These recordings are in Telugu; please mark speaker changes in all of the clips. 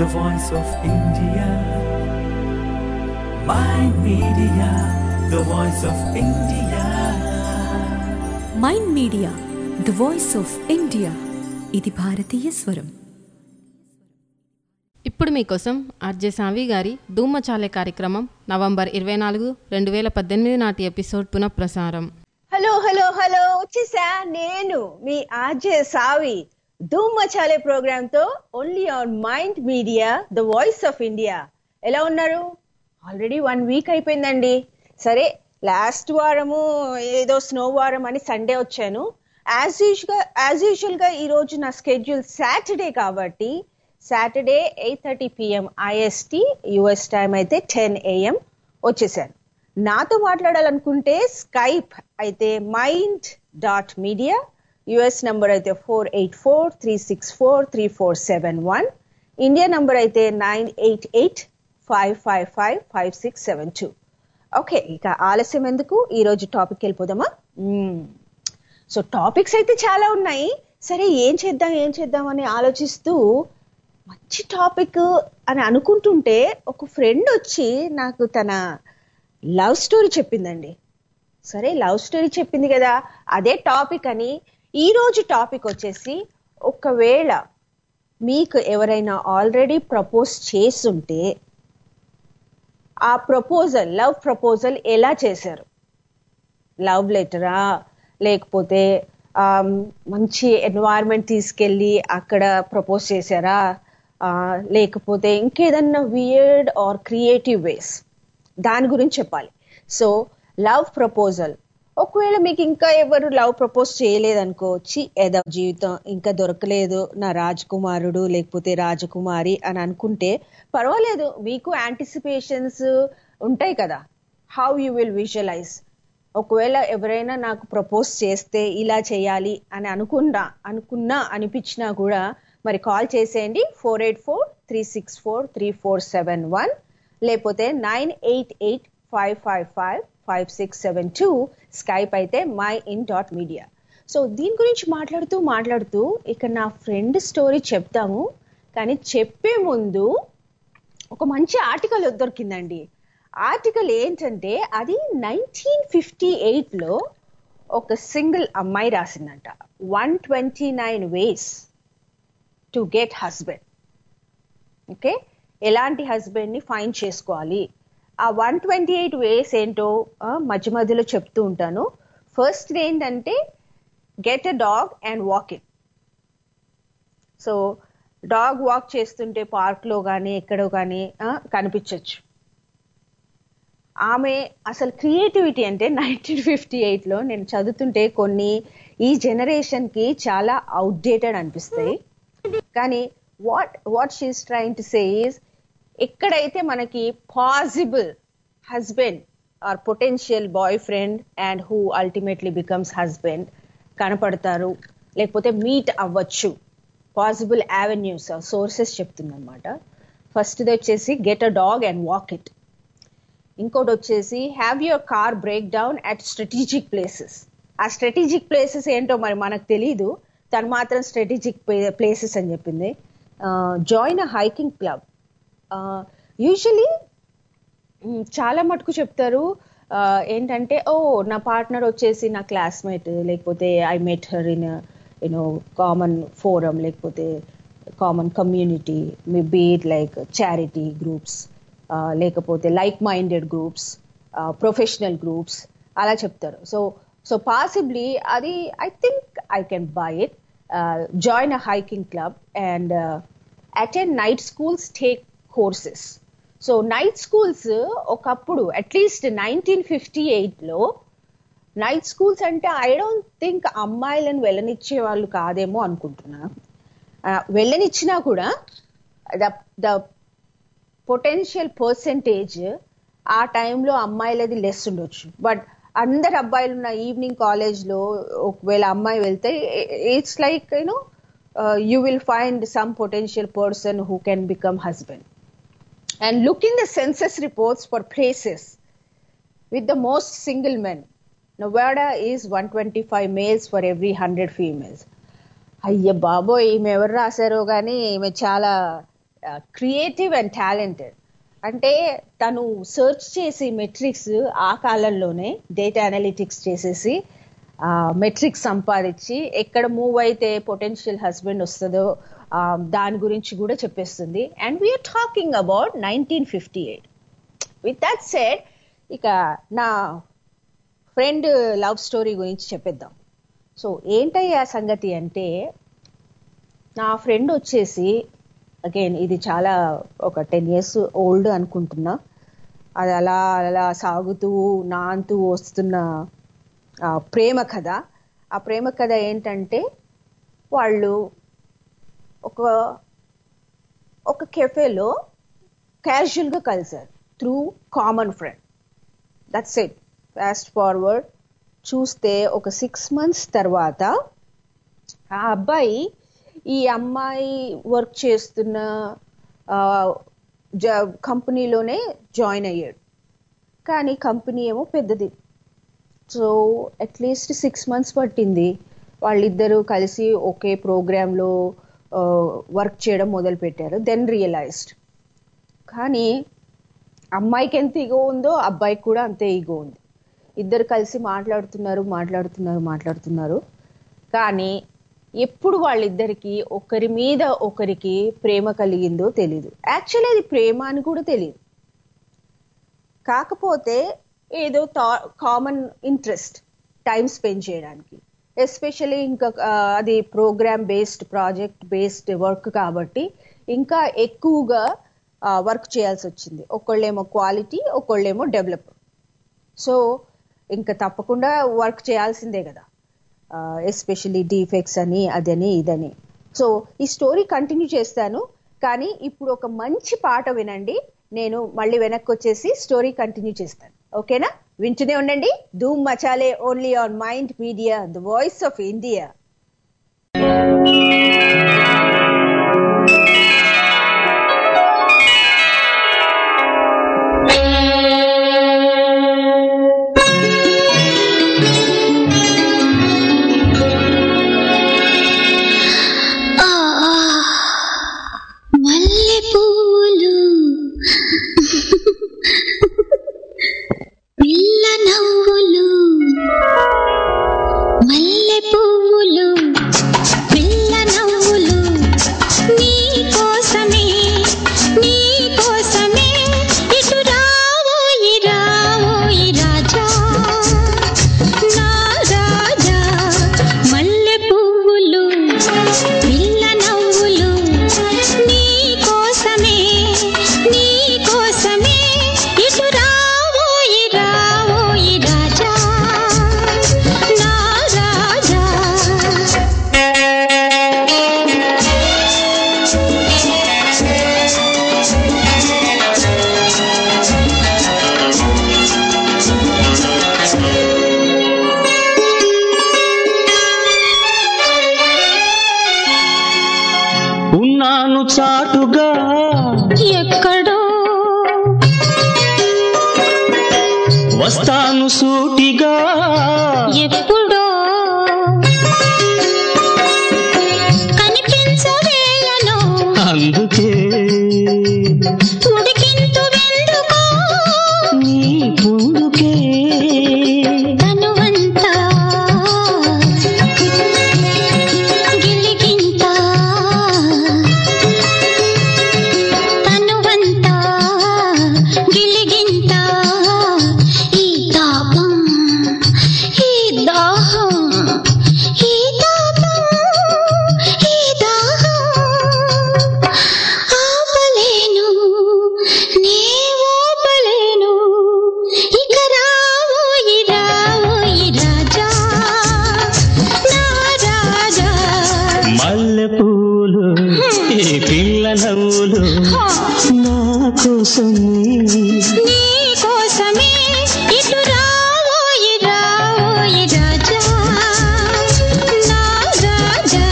Speaker 1: the voice of India. My media, the voice of India.
Speaker 2: Mind media the voice of India ఇది భారతీయ స్వరం
Speaker 3: ఇప్పుడు మీకోసం ఆర్జే సావి గారి ధూమచాలే కార్యక్రమం నవంబర్ ఇరవై నాలుగు రెండు వేల పద్దెనిమిది నాటి ఎపిసోడ్ పునఃప్రసారం
Speaker 4: హలో హలో హలో వచ్చేసా నేను మీ ఆర్జే సావి ధూమ్ మచాలే ప్రోగ్రామ్ తో only on mind media the voice of India ఎలా ఉన్నారు ఆల్రెడీ వన్ వీక్ అయిపోయిందండి సరే లాస్ట్ వారము ఏదో స్నో వారం అని సండే వచ్చాను యాజ్ యూజువల్ యాజ్ యూజువల్ గా ఈ రోజు నా స్కెడ్యూల్ సాటర్డే కాబట్టి Saturday eight thirty PM IST US time అయితే టెన్ ఏఎం వచ్చేసాను నాతో మాట్లాడాలనుకుంటే స్కైప్ అయితే mind dot media US number అయితే four eight four three six four three four seven one India number అయితే nine eight eight five five five five six seven two okay ఇక ఆలస్యం ఎందుకు ఈరోజు టాపిక్ వెళ్ళిపోదామా సో టాపిక్స్ అయితే చాలా ఉన్నాయి సరే ఏం చేద్దాం ఏం చేద్దాం అని ఆలోచిస్తూ మంచి టాపిక్ అని అనుకుంటుంటే ఒక ఫ్రెండ్ వచ్చి నాకు తన లవ్ స్టోరీ చెప్పిందండి సరే లవ్ స్టోరీ చెప్పింది కదా అదే టాపిక్ అని ఈ రోజు టాపిక్ వచ్చేసి ఒకవేళ మీకు ఎవరైనా ఆల్రెడీ ప్రపోజ్ చేసుంటే ఆ ప్రపోజల్ లవ్ ప్రపోజల్ ఎలా చేశారు లవ్ లెటరా లేకపోతే ఆమ్, మంచి ఎన్వైర్న్మెంట్ తీసుకెళ్ళి అక్కడ ప్రపోజ్ చేశారా ఆ, లేకపోతే ఇంకేదన్నా వియర్డ్ ఆర్ క్రియేటివ్ వేస్ దాని గురించి చెప్పాలి సో లవ్ ప్రపోజల్ ఒకవేళ మీకు ఇంకా ఎవరు లవ్ ప్రపోజ్ చేయలేదనుకో చి ఏదో జీవితం ఇంకా దొరకలేదు నా రాజకుమారుడు లేకపోతే రాజకుమారి అని అనుకుంటే పర్వాలేదు మీకు యాంటిసిపేషన్స్ ఉంటాయి కదా హౌ యూ విల్ విజువలైజ్ ఒకవేళ ఎవరైనా నాకు ప్రపోజ్ చేస్తే ఇలా చేయాలి అని అనుకున్నా అనుకున్నా అనిపించినా కూడా మరి కాల్ చేసేయండి four eight four three six four three four seven one లేకపోతే nine eight eight five five five five six seven two Skype అయితే my in dot media so దీని గురించి మాట్లాడుతూ మాట్లాడుతూ ఇక నా ఫ్రెండ్ స్టోరీ చెప్తాము కానీ చెప్పే ముందు ఒక మంచి ఆర్టికల్ దొరికిందండి ఆర్టికల్ ఏంటంటే అది నైన్టీన్ ఫిఫ్టీ ఎయిట్లో ఒక సింగిల్ అమ్మాయి రాసిందంట one twenty nine ways to get husband okay ఎలాంటి హస్బెండ్ ని ఫైండ్ చేసుకోవాలి ఆ వన్ ట్వంటీ ఎయిట్ వేస్ ఏంటో ఆ, మధ్య మధ్యలో చెప్తూ ఉంటాను ఫస్ట్ ఏంటంటే get a dog and walk it so dog walk చేస్తుంటే పార్క్ లో కానీ ఎక్కడో కానీ కనిపించవచ్చు ఆమె అసలు క్రియేటివిటీ అంటే నైన్టీన్ ఫిఫ్టీ ఎయిట్లో నేను చదువుతుంటే కొన్ని ఈ జనరేషన్ కి చాలా అవుట్డేటెడ్ అనిపిస్తాయి కానీ what what she's trying to say is ఎక్కడైతే మనకి possible husband or potential boyfriend and who ultimately becomes husband కనపడతారు లేకపోతే మీట్ అవ్వచ్చు పాసిబుల్ యావెన్యూస్ సోర్సెస్ చెప్తుందన్నమాట ఫస్ట్ది వచ్చేసి get a dog and walk it ఇంకోటి వచ్చేసి have your car break down at strategic places ఆ స్ట్రాటజిక్ ప్లేసెస్ ఏంటో మరి మనకు తెలియదు తను మాత్రం స్ట్రాటజిక్ ప్లేసెస్ అని చెప్పింది join a hiking club usually చాలా మటుకు చెప్తారు ఆ, ఏంటంటే ఓ నా పార్ట్నర్ వచ్చేసి నా క్లాస్మేట్ లేకపోతే I met her in you know common forum లేకపోతే common community me beat like charity groups లేకపోతే like minded groups professional groups అలా చెప్తారు సో సో పాసిబ్లీ అది I think I can by it join a hiking club and attend night schools take courses so night schools ఒకప్పుడు అట్లీస్ట్ నైన్టీన్ ఫిఫ్టీ ఎయిట్లో నైట్ స్కూల్స్ అంటే ఐ డోంట్ థింక్ అమ్మాయిలను వెళ్ళనిచ్చే వాళ్ళు కాదేమో అనుకుంటున్నా ఆ, వెళ్ళనిచ్చినా కూడా ద ద పొటెన్షియల్ పర్సెంటేజ్ ఆ టైంలో అమ్మాయిలది లెస్ ఉండొచ్చు బట్ అందరు అబ్బాయిలు ఉన్న ఈవినింగ్ కాలేజ్లో ఒకవేళ అమ్మాయి వెళ్తే it's like you know you will find some potential person who can become husband and look in the census reports for places with the most single men. Nevada is 125 males for every 100 females. అయ్య బాబోయ్ ఈమె ఎవరు రాశారో కానీ ఈమె చాలా క్రియేటివ్ అండ్ టాలెంటెడ్ అంటే తను సెర్చ్ చేసి మెట్రిక్స్ ఆ కాలంలోనే డేటా అనలిటిక్స్ చేసేసి మెట్రిక్స్ సంపాదించి ఎక్కడ మూవ్ అయితే పొటెన్షియల్ హస్బెండ్ వస్తుందో ఆ, దాని గురించి కూడా చెప్పేస్తుంది and we're talking about nineteen fifty eight with that said ఇక నా ఫ్రెండ్ లవ్ స్టోరీ గురించి చెప్పేద్దాం సో ఏంటయ్యా సంగతి అంటే నా ఫ్రెండ్ వచ్చేసి అగైన్ ఇది చాలా ఒక టెన్ ఇయర్స్ ఓల్డ్ అనుకుంటున్నా అది అలా అలా సాగుతూ నాంతూ వస్తున్న ఆ, ప్రేమ కథ ఆ ప్రేమ కథ ఏంటంటే వాళ్ళు ఒక ఒక కెఫేలో క్యాజువల్గా కలిశారు through common friend that's it fast forward చూస్తే ఒక సిక్స్ మంత్స్ తర్వాత ఆ అబ్బాయి ఈ అమ్మాయి వర్క్ చేస్తున్న కంపెనీలోనే జాయిన్ అయ్యాడు కానీ కంపెనీ ఏమో పెద్దది సో అట్లీస్ట్ సిక్స్ మంత్స్ పట్టింది వాళ్ళిద్దరూ కలిసి ఒకే ప్రోగ్రాంలో వర్క్ చేయడం మొదలు పెట్టారు దెన్ రియలైజ్డ్ కానీ అమ్మాయికి ఎంత ఈగో ఉందో అబ్బాయికి కూడా అంతే ఈగో ఉంది ఇద్దరు కలిసి మాట్లాడుతున్నారు మాట్లాడుతున్నారు మాట్లాడుతున్నారు కానీ ఎప్పుడు వాళ్ళిద్దరికి ఒకరి మీద ఒకరికి ప్రేమ కలిగిందో తెలియదు యాక్చువల్లీ అది ప్రేమ అని కూడా తెలియదు కాకపోతే ఏదో కామన్ ఇంట్రెస్ట్ టైం స్పెండ్ చేయడానికి ఎస్పెషల్లీ ఇంకా ఆ, అది program based project based work కాబట్టి ఇంకా ఎక్కువగా వర్క్ చేయాల్సి వచ్చింది ఒకళ్ళేమో క్వాలిటీ ఒకళ్ళేమో డెవలపర్ సో ఇంకా తప్పకుండా వర్క్ చేయాల్సిందే కదా ఎస్పెషల్లీ డిఫెక్ట్స్ అని అదని ఇదని సో ఈ స్టోరీ కంటిన్యూ చేస్తాను కానీ ఇప్పుడు ఒక మంచి పాట వినండి నేను మళ్ళీ వెనక్కి వచ్చేసి స్టోరీ కంటిన్యూ చేస్తాను ఓకేనా వింటూనే ఉండండి Dhoom Machale only on mind media the voice of India
Speaker 5: మల్లె పూలు పిల్ల నవ్వులు మల్లె పువ్వులు పిల్ల నవ్వులు నీ కోసమే నీ కోసమే ఇటు రావోయి రావోయి రాజా నా రాజా మల్లె పువ్వులు పిల్ల నవ్వులు నీ కోసమే నీ కోసమే ఇటు రావోయి రావోయి రాజా నా రాజా
Speaker 6: ఉన్నాను చాటుగా
Speaker 5: ఎక్కడో
Speaker 6: వస్తాను సూటిగా
Speaker 5: ఎప్పుడో కనిపించవేళను
Speaker 6: అందుకే
Speaker 5: ఉడికింతు వెందుకో
Speaker 6: నీ పుండుకే
Speaker 5: తనువంతా గిలిగింత తనువంతా గిలిగింత ఈ తాపం ఈ దాహం ఈ తాపం ఈ దాహం ఆపలేను నీ ఓపలేను ఇక రావోయి రావోయి రాజా నా రాజా
Speaker 6: మల్లె పూలు ఈ పిల్ల నవ్వులు నా కోసమే
Speaker 5: నీ కోసమే ఇటు రావోయి రావోయి రాజా నా రాజా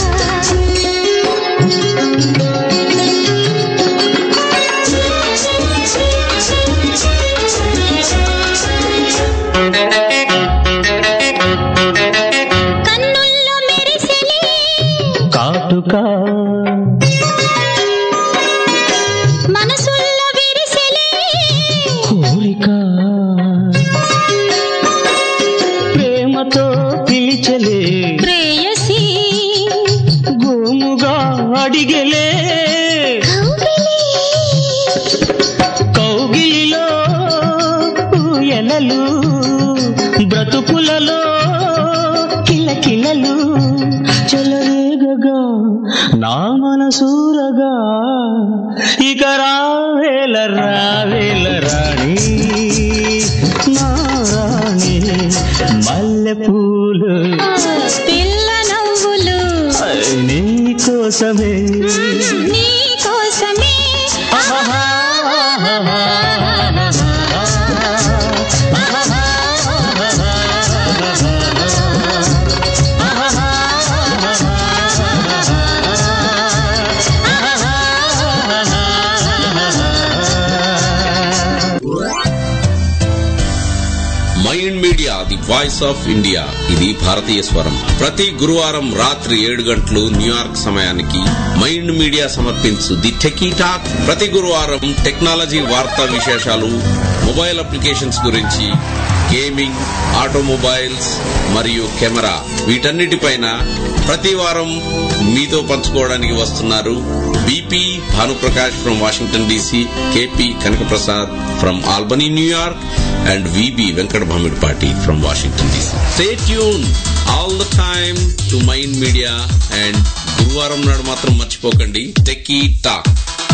Speaker 5: కన్నుల్లో మెరిసెలే
Speaker 6: కాటుకా కౌగిలిలో ఊయలలు బ్రతుకులలో కిలకిలలు చెలరేగగా నా మనసూరగా ఇక రావేల రావేల రాణి నా రాణి మల్లెపూలు
Speaker 5: పిల్ల నవ్వులు
Speaker 6: నీ కోసమే
Speaker 5: నీ కోసమే
Speaker 7: mind media the voice of India ఇది భారతీయ స్వరం ప్రతి గురువారం రాత్రి ఏడు గంటలు న్యూయార్క్ సమయానికి మైండ్ మీడియా సమర్పించు ది టెకీ టాక్ ప్రతి గురువారం టెక్నాలజీ వార్తా విశేషాలు మొబైల్ అప్లికేషన్స్ గురించి గేమింగ్ ఆటోమొబైల్స్ మరియు కెమెరా వీటన్నిటిపైన ప్రతి వారం మీతో పంచుకోవడానికి వస్తున్నారు BP Bhanuprakash from Washington DC KP Kanakaprasad from Albany New York and VB Venkat Bhamidpati from Washington DC. Stay tuned all the time to Mind Media and గురువారం నాడు మాత్రం మర్చిపోకండి టెక్కీ టాక్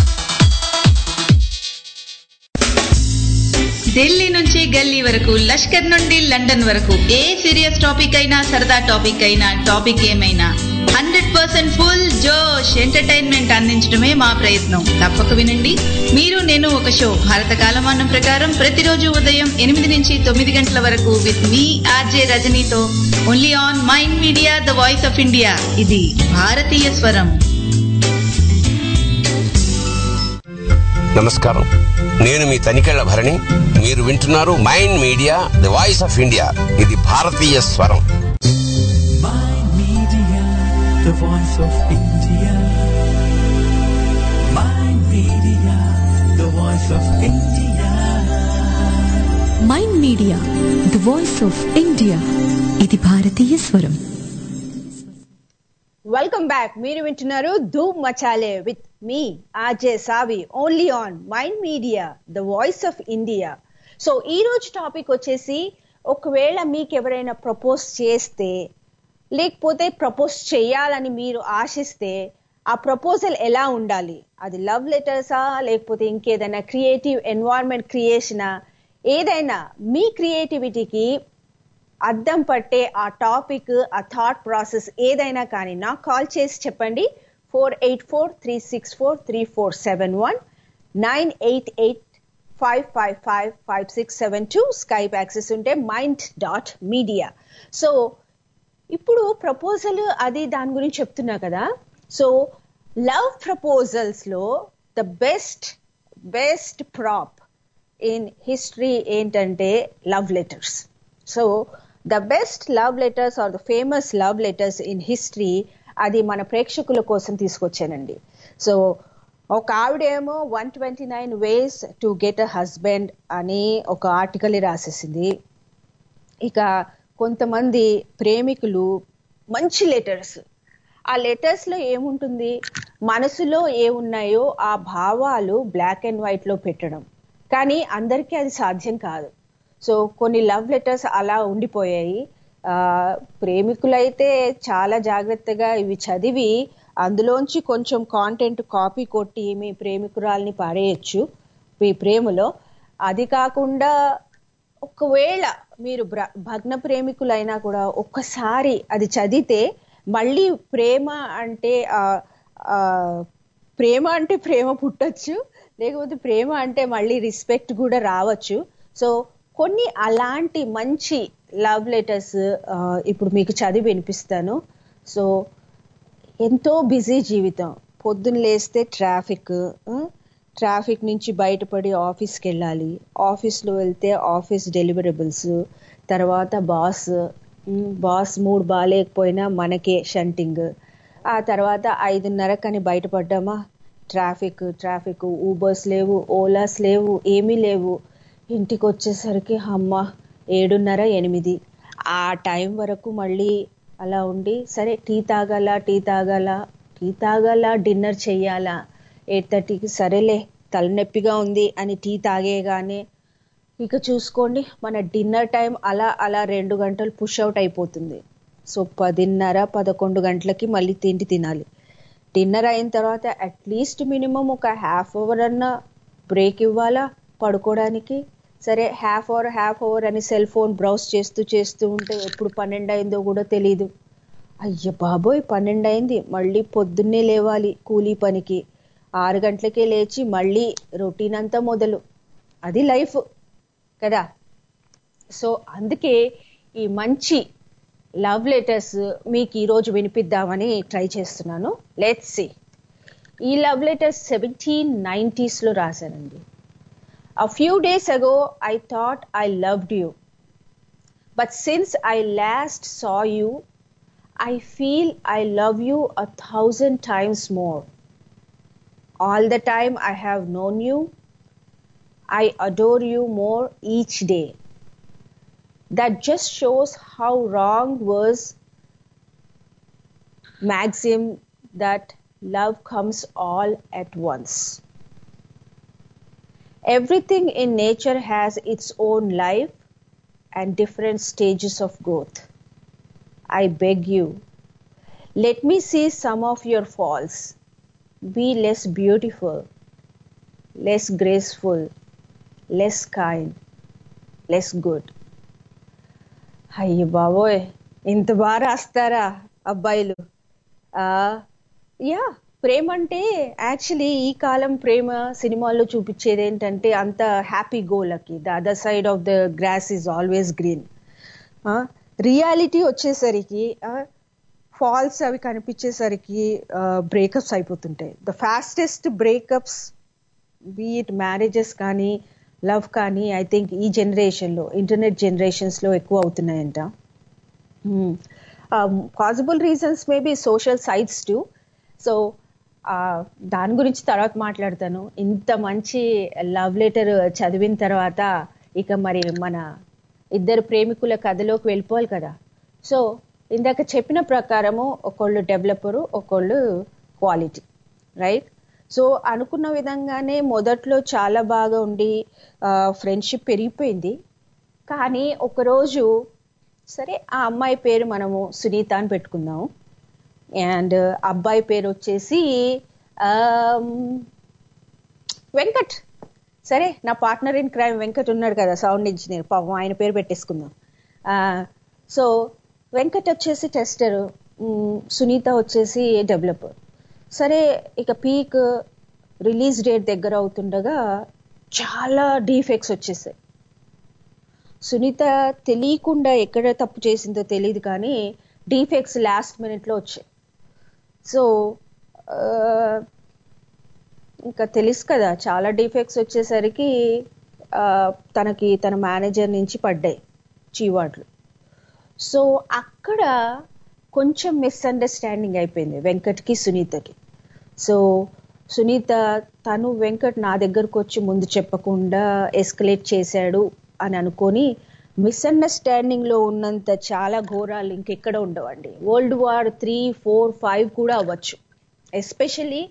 Speaker 8: ఢిల్లీ నుంచి గల్లీ వరకు లష్కర్ నుండి లండన్ వరకు ఏ సీరియస్ టాపిక్ అయినా సరదా టాపిక్ అయినా టాపిక్ ఏమైనా hundred percent full josh entertainment అందించడమే మా ప్రయత్నం తప్పక వినండి మీరు నేను ఒక షో భారత కాలమానం ప్రకారం ప్రతిరోజు ఉదయం ఎనిమిది నుంచి తొమ్మిది గంటల వరకు విత్ మీ ఆర్జే రజనీతో only on mind media the voice of India ఇది భారతీయ స్వరం
Speaker 9: నమస్కారం నేను మీ తనికెళ్ల భరణి మీరు వింటున్నారు Mind media the voice of India ఇది భారతీయ స్వరం
Speaker 1: Mind Media, the voice of India. Mind Media, the voice of India.
Speaker 2: Mind media the voice of India ఇది భారతీయ స్వరం
Speaker 4: వెల్కమ్ బ్యాక్ మీరు వింటున్నారు Dhoom Machale with me RJ Savi only on mind media the voice of India so ఈ రోజు టాపిక్ వచ్చేసి ఒకవేళ మీకు ఎవరైనా ప్రపోజ్ చేస్తే లేకపోతే ప్రపోజ్ చేయాలని మీరు ఆశిస్తే ఆ ప్రపోజల్ ఎలా ఉండాలి అది లవ్ లెటర్సా లేకపోతే ఇంకేదైనా క్రియేటివ్ ఎన్వైర్న్మెంట్ క్రియేషనా ఏదైనా మీ క్రియేటివిటీకి అద్దం పట్టే ఆ టాపిక్ ఆ థాట్ ప్రాసెస్ ఏదైనా కానీ నాకు కాల్ చేసి చెప్పండి four eight four three six four three four seven one nine eight eight five five five five six seven two Skype access ఉంటే మైండ్ డాట్ మీడియా సో ఇప్పుడు ప్రపోజల్ అది దాని గురించి చెప్తున్నా కదా సో లవ్ ప్రపోజల్స్ లో the best best prop in history ఏంటంటే love letters so the best love letters are the famous love letters in history అది మన ప్రేక్షకుల కోసం తీసుకొచ్చానండి సో ఒక ఆవిడేమో one twenty nine ways to get a husband అని ఒక ఆర్టికల్ రాసేసింది ఇక కొంతమంది ప్రేమికులు మంచి లెటర్స్ ఆ లెటర్స్ లో ఏముంటుంది మనసులో ఏమున్నాయో ఆ భావాలు బ్లాక్ అండ్ వైట్ లో పెట్టడం కానీ అందరికీ అది సాధ్యం కాదు సో కొన్ని లవ్ లెటర్స్ అలా ఉండిపోయాయి ఆ ప్రేమికులైతే చాలా జాగ్రత్తగా ఇవి చదివి అందులోంచి కొంచెం కాంటెంట్ కాపీ కొట్టి మీ ప్రేమికురాల్ని పారేయచ్చు మీ ప్రేమలో అది కాకుండా ఒకవేళ మీరు బ్ర- భగ్న ప్రేమికులైనా కూడా ఒక్కసారి అది చదివితే మళ్ళీ ప్రేమ అంటే ఆ ఆ, ప్రేమ అంటే ప్రేమ పుట్టొచ్చు లేకపోతే ప్రేమ అంటే మళ్ళీ రెస్పెక్ట్ కూడా రావచ్చు సో కొన్ని అలాంటి మంచి లవ్ లెటర్స్ ఇప్పుడు మీకు చదివి వినిపిస్తాను సో ఎంతో బిజీ జీవితం పొద్దున్న లేస్తే ట్రాఫిక్ ట్రాఫిక్ నుంచి బయటపడి ఆఫీస్కి వెళ్ళాలి ఆఫీస్లో వెళ్తే ఆఫీస్ డెలివరబుల్స్ తర్వాత బాస్ బాస్ మూడ్ బాగాలేకపోయినా మనకే షంటింగ్ ఆ తర్వాత ఐదున్నరకని బయటపడ్డామా ట్రాఫిక్ ట్రాఫిక్ ఊబర్స్ లేవు ఓలాస్ లేవు ఏమీ లేవు ఇంటికి వచ్చేసరికి అమ్మ ఏడున్నర ఎనిమిది ఆ టైం వరకు మళ్ళీ అలా ఉండి సరే టీ తాగాల టీ తాగాల టీ తాగాల డిన్నర్ చెయ్యాలా ఎయిట్ థర్టీకి సరేలే తలనొప్పిగా ఉంది అని టీ తాగేగానే ఇక చూసుకోండి మన డిన్నర్ టైం అలా అలా రెండు గంటలు పుష్ అవుట్ అయిపోతుంది సో పదిన్నర పదకొండు గంటలకి మళ్ళీ తిండి తినాలి డిన్నర్ అయిన తర్వాత అట్లీస్ట్ మినిమం ఒక హాఫ్ అవర్ అన్న బ్రేక్ ఇవ్వాలా పడుకోవడానికి సరే హాఫ్ అవర్ హాఫ్ అవర్ అని సెల్ ఫోన్ బ్రౌజ్ చేస్తూ చేస్తూ ఉంటే ఎప్పుడు పన్నెండు అయిందో కూడా తెలియదు అయ్య బాబోయ్ పన్నెండు అయింది మళ్ళీ పొద్దున్నే లేవాలి కూలీ పనికి ఆరు గంటలకే లేచి మళ్ళీ రొటీన్ అంతా మొదలు అది లైఫ్ కదా సో అందుకే ఈ మంచి లవ్ లెటర్స్ మీకు ఈరోజు వినిపిద్దామని ట్రై చేస్తున్నాను లెట్స్ సి ఈ లవ్ లెటర్స్ సెవెంటీన్ నైంటీస్లో రాశానండి A few days ago, I thought I loved you. But since I last saw you, I feel I love you a thousand times more. All the time I have known you, I adore you more each day. That just shows how wrong was maxim that love comes all at once. Everything in nature has its own life and different stages of growth. I beg you, let me see some of your faults. Be less beautiful, less graceful, less kind, less good. అయ్య బాబోయ్ ఇంత బాగా రాస్తారా అబ్బాయిలు యా ప్రేమ అంటే యాక్చువల్లీ ఈ కాలం ప్రేమ సినిమాల్లో చూపించేది ఏంటంటే అంత హ్యాపీ గోలకి the other side of the grass is always green reality వచ్చేసరికి ఫాల్స్ అవి కనిపించేసరికి బ్రేకప్స్ అయిపోతుంటాయి the fastest breakups beat marriages కానీ లవ్ కానీ ఐ థింక్ ఈ జనరేషన్లో ఇంటర్నెట్ జనరేషన్స్లో ఎక్కువ అవుతున్నాయంట possible reasons maybe social sites too so దాని గురించి తర్వాత మాట్లాడతాను ఇంత మంచి లవ్ లెటర్ చదివిన తర్వాత ఇక మరి మన ఇద్దరు ప్రేమికుల కథలోకి వెళ్ళిపోవాలి కదా సో ఇందాక చెప్పిన ప్రకారము ఒకళ్ళు డెవలపరు ఒకళ్ళు క్వాలిటీ రైట్ సో అనుకున్న విధంగానే మొదట్లో చాలా బాగా ఉండి ఫ్రెండ్షిప్ పెరిగిపోయింది కానీ ఒకరోజు సరే ఆ అమ్మాయి పేరు మనము సునీత అని పెట్టుకుందాము అండ్ అబ్బాయి పేరు వచ్చేసి వెంకట్ సరే నా పార్ట్నర్ ఇన్ క్రైమ్ వెంకట్ ఉన్నాడు కదా సౌండ్ ఇంజనీర్ పాపం ఆయన పేరు పెట్టేసుకుందాం సో వెంకట్ వచ్చేసి టెస్టర్ సునీత వచ్చేసి డెవలపర్ సరే ఇక పీక్ రిలీజ్ డేట్ దగ్గర అవుతుండగా చాలా డీఫెక్ట్స్ వచ్చేసాయి సునీత తెలియకుండా ఎక్కడ తప్పు చేసిందో తెలియదు కానీ డీఫెక్ట్స్ లాస్ట్ మినిట్లో వచ్చాయి సో ఇంకా తెలుసు కదా చాలా డిఫెక్ట్స్ వచ్చేసరికి తనకి తన మేనేజర్ నుంచి పడ్డాయి చీవాట్లు సో అక్కడ కొంచెం మిస్అండర్స్టాండింగ్ అయిపోయింది వెంకట్కి సునీతకి సో సునీత తను వెంకట్ నా దగ్గరకు వచ్చి ముందు చెప్పకుండా ఎస్కలేట్ చేశాడు అని అనుకొని మిస్అండర్స్టాండింగ్లో ఉన్నంత చాలా ఘోరాలు ఇంకెక్కడ ఉండవండి world war three four five కూడా అవ్వచ్చు ఎస్పెషలీ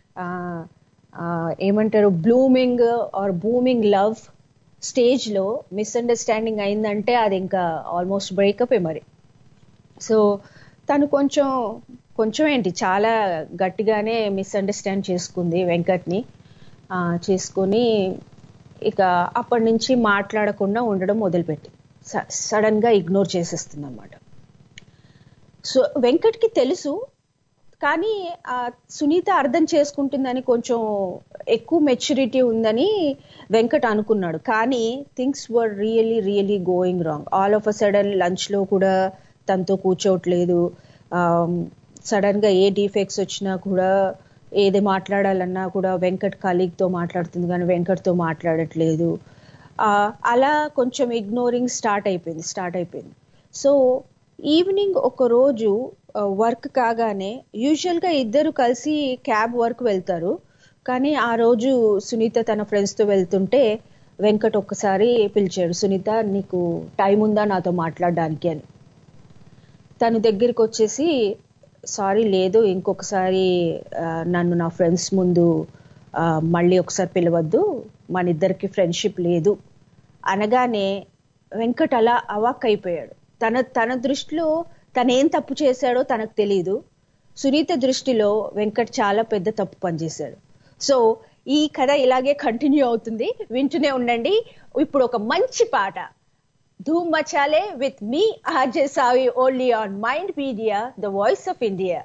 Speaker 4: ఏమంటారు బ్లూమింగ్ ఆర్ బూమింగ్ లవ్ స్టేజ్లో మిస్అండర్స్టాండింగ్ అయిందంటే అది ఇంకా ఆల్మోస్ట్ బ్రేకప్ మరి సో తను కొంచెం కొంచెం ఏంటి చాలా గట్టిగానే మిస్అండర్స్టాండ్ చేసుకుంది వెంకట్ని చేసుకొని ఇక అప్పటి నుంచి మాట్లాడకుండా ఉండడం మొదలుపెట్టి సడన్గా ఇగ్నోర్ చేసేస్తుంది అనమాట సో వెంకట్కి తెలుసు కానీ సునీత అర్థం చేసుకుంటుందని కొంచెం ఎక్కువ మెచ్యూరిటీ ఉందని వెంకట్ అనుకున్నాడు కానీ things were really really going wrong all of a sudden లంచ్లో కూడా తనతో కూర్చోవట్లేదు సడన్గా ఏ డిఫెక్ట్స్ వచ్చినా కూడా ఏది మాట్లాడాలన్నా కూడా వెంకట్ కలీగ్తో మాట్లాడుతుంది కానీ వెంకట్తో మాట్లాడట్లేదు అలా కొంచెం ఇగ్నోరింగ్ స్టార్ట్ అయిపోయింది స్టార్ట్ అయిపోయింది సో ఈవినింగ్ ఒక రోజు వర్క్ కాగానే యూజువల్గా ఇద్దరు కలిసి క్యాబ్ వర్క్ వెళ్తారు కానీ ఆ రోజు సునీత తన ఫ్రెండ్స్తో వెళ్తుంటే వెంకట్ ఒక్కసారి పిలిచాడు సునీత నీకు టైం ఉందా నాతో మాట్లాడడానికి అని తను దగ్గరికి వచ్చేసి సారీ లేదు ఇంకొకసారి నన్ను నా ఫ్రెండ్స్ ముందు ఆ, మళ్ళీ ఒకసారి పిలవద్దు మన ఇద్దరికి ఫ్రెండ్షిప్ లేదు అనగానే వెంకట్ అలా అవాక్ అయిపోయాడు తన తన దృష్టిలో తను ఏం తప్పు చేశాడో తనకు తెలియదు సునీత దృష్టిలో వెంకట్ చాలా పెద్ద తప్పు పనిచేశాడు సో ఈ కథ ఇలాగే కంటిన్యూ అవుతుంది వింటూనే ఉండండి ఇప్పుడు ఒక మంచి పాట Dhoom Machale with me RJ Savi only on mind media the voice of India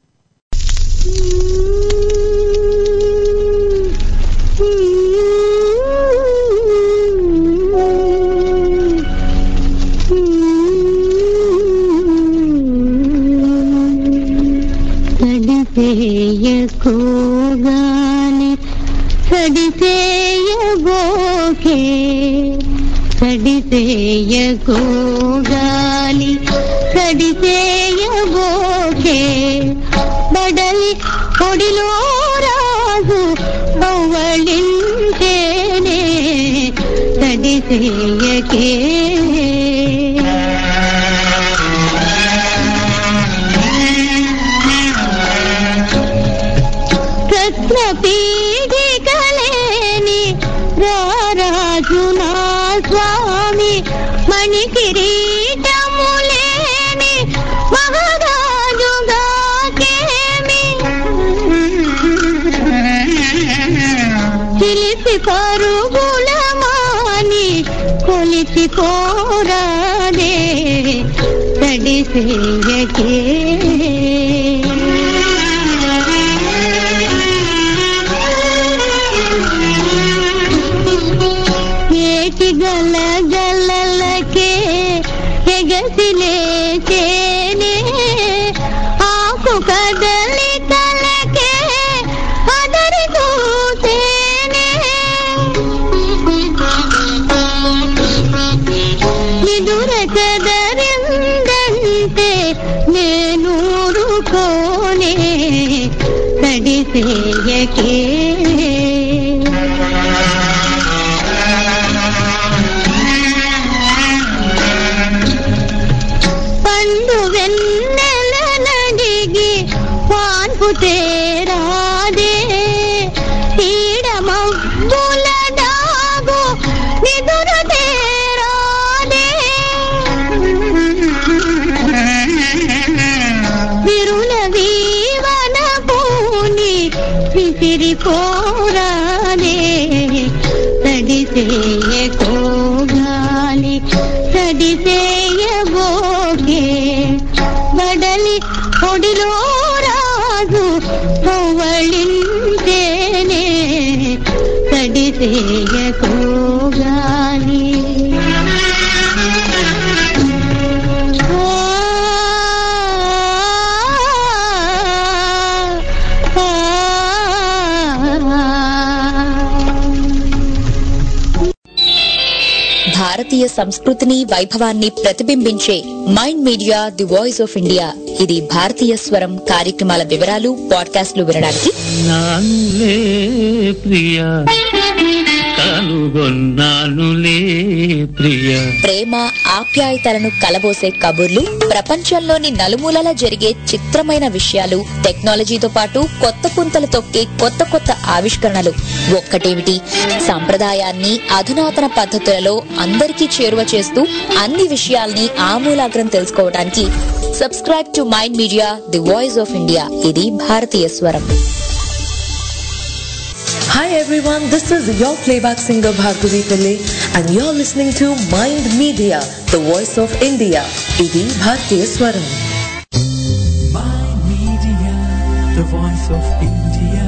Speaker 5: సడిసేయకోగాలి సడిసేయబోకే సడిసేయకోగాలి సడిసేయబోకే బడలి పొడిలో రాజు పవ్వళించేనే సడిసేయకే రత్నపీడికలేని రారాజు నా స్వామి మణి కిరీటములేని మహారాజుగా కేమి చిలిపి పరుగుల మాని కొలిచి కోరాదే తడిసేయకే ఏటి గల గల్లలకే ఎగసిలే చేనే ఆకు కదలి కలకే అదరి కూతేనే నిదుర కదరిందంటే నేను ఊరుకోనే తడిసేయకే పండు వెన్నెల నడిగి పాన్పు తేరాదే ఈడ మబ్బుల డాగు నిదుర తేరాదే విరుల వీవన పూని విసిరి పోరాదే తడిసేయ కోగాలి తడిసేయబోకే బడలి ఒడిలో రాజు పవ్వళించేనే తడిసేయ కోగాలి
Speaker 10: భారతీయ సంస్కృతిని వైభవాన్ని ప్రతిబింబించే Mind media the voice of India ఇది భారతీయ స్వరం కార్యక్రమాల వివరాలు పాడ్కాస్ట్లు వినడానికి
Speaker 6: నానులే ప్రియ కనుగొన్నానులే ప్రియ
Speaker 10: ప్రేమ ఆప్యాయతలను కలబోసే కబుర్లు ప్రపంచంలోని నలుమూలలా జరిగే చిత్రమైన విషయాలు టెక్నాలజీతో పాటు కొత్త పుంతలు తొక్కే కొత్త కొత్త ఆవిష్కరణలు ఒక్కటేమిటి సంప్రదాయాన్ని అధునాతన పద్ధతులలో అందరికీ చేరువ చేస్తూ అన్ని విషయాల్ని ఆమూలాగ్రం తెలుసుకోవడానికి subscribe to Mind media the voice of India ఇది భారతీయ స్వరం
Speaker 11: Hi everyone, this is your playback singer Bhargavi Pillai and you're listening to Mind Media, the voice of India. Idi Bhartiya Swaram.
Speaker 1: Mind Media, the voice of India.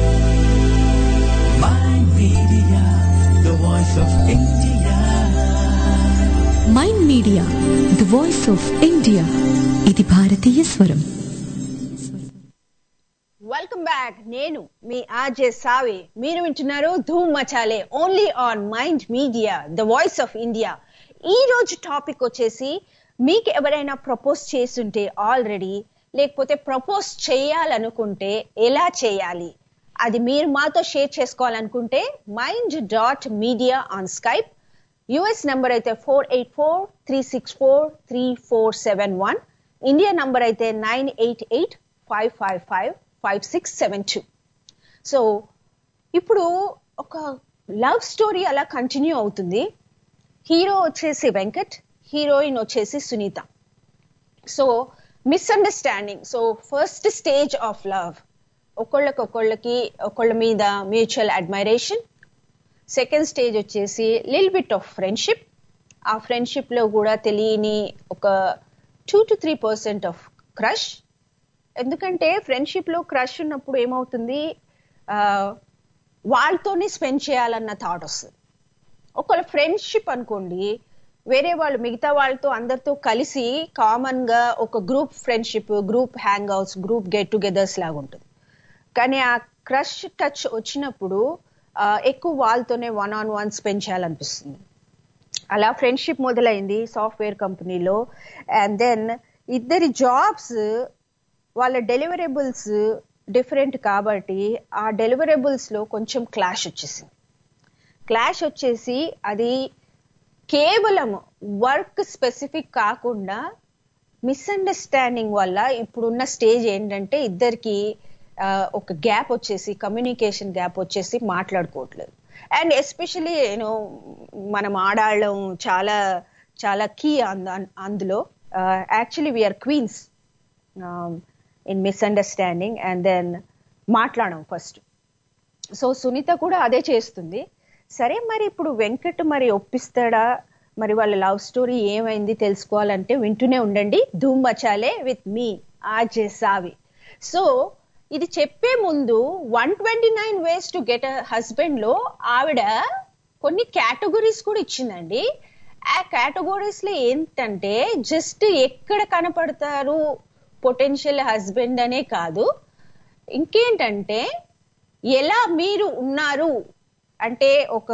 Speaker 1: Mind Media, the voice of India.
Speaker 2: Mind media the voice of India ఇది భారతీయ స్వరం
Speaker 4: వెల్కమ్ బ్యాక్ నేను మీ ఆర్జే సావి మీరు వింటున్నారు Dhoom Machale only on mind media the voice of India ఈ రోజు టాపిక్ వచ్చేసి మీకు ఎవరైనా ప్రపోజ్ చేస్తుంటే ఆల్రెడీ లేకపోతే ప్రపోజ్ చేయాలనుకుంటే ఎలా చేయాలి అది మీరు మాతో షేర్ చేసుకోవాలనుకుంటే Mind dot Media on Skype US number అయితే four eight four three six four three four seven one India number అయితే nine eight eight five five five five six seven two so ఇప్పుడు ఒక లవ్ స్టోరీ అలా కంటిన్యూ అవుతుంది హీరో వచ్చేసి వెంకట్ హీరోయిన్ వచ్చేసి Sunitha so misunderstanding so first stage of love ఒకళ్ళకొకళ్ళకి ఒకళ్ళ మీద మ్యూచువల్ అడ్మైరేషన్ సెకండ్ స్టేజ్ వచ్చేసి లిల్ బిట్ ఆఫ్ ఫ్రెండ్షిప్ ఆ ఫ్రెండ్షిప్ లో కూడా తెలియని ఒక two to three percent of crush ఎందుకంటే ఫ్రెండ్షిప్ లో క్రష్ ఉన్నప్పుడు ఏమవుతుంది ఆ, వాళ్ళతోనే స్పెండ్ చేయాలన్న థాట్ వస్తుంది ఒకవేళ ఫ్రెండ్షిప్ అనుకోండి వేరే వాళ్ళు మిగతా వాళ్ళతో అందరితో కలిసి కామన్ గా ఒక group friendship group hangouts group get togethers లాగా ఉంటుంది కానీ ఆ క్రష్ టచ్ వచ్చినప్పుడు ఆ, ఎక్కువ వాళ్ళతోనే వన్ ఆన్ వన్ స్పెండ్ చేయాలనిపిస్తుంది అలా ఫ్రెండ్షిప్ మొదలైంది సాఫ్ట్వేర్ కంపెనీలో అండ్ దెన్ ఇద్దరి జాబ్స్ వాళ్ళ డెలివరబుల్స్ డిఫరెంట్ కాబట్టి ఆ డెలివరబుల్స్ లో కొంచెం క్లాష్ వచ్చేసింది క్లాష్ వచ్చేసి అది కేవలం వర్క్ స్పెసిఫిక్ కాకుండా మిస్అండర్స్టాండింగ్ వల్ల ఇప్పుడున్న స్టేజ్ ఏంటంటే ఇద్దరికి ఆ, ఒక గ్యాప్ వచ్చేసి కమ్యూనికేషన్ గ్యాప్ వచ్చేసి మాట్లాడుకోవట్లేదు అండ్ ఎస్పెషలీ యూనో మనం ఆడాళ్ళం చాలా చాలా కీ అందులో actually we are queens in misunderstanding and then మాట్లాడడం ఫస్ట్ సో సునీత కూడా అదే చేస్తుంది సరే మరి ఇప్పుడు వెంకట్ మరి ఒప్పిస్తాడా మరి వాళ్ళ లవ్ స్టోరీ ఏమైంది తెలుసుకోవాలంటే వింటూనే ఉండండి Dhoom Machale with me RJ సావి సో ఇది చెప్పే ముందు one twenty nine ways to get a husband లో ఆవిడ కొన్ని కేటగిరీస్ కూడా ఇచ్చిందండి ఆ కేటగిరీస్ లో ఏంటంటే జస్ట్ ఎక్కడ కనపడతారు పొటెన్షియల్ హస్బెండ్ అనే కాదు ఇంకేంటంటే ఎలా మీరు ఉన్నారు అంటే ఒక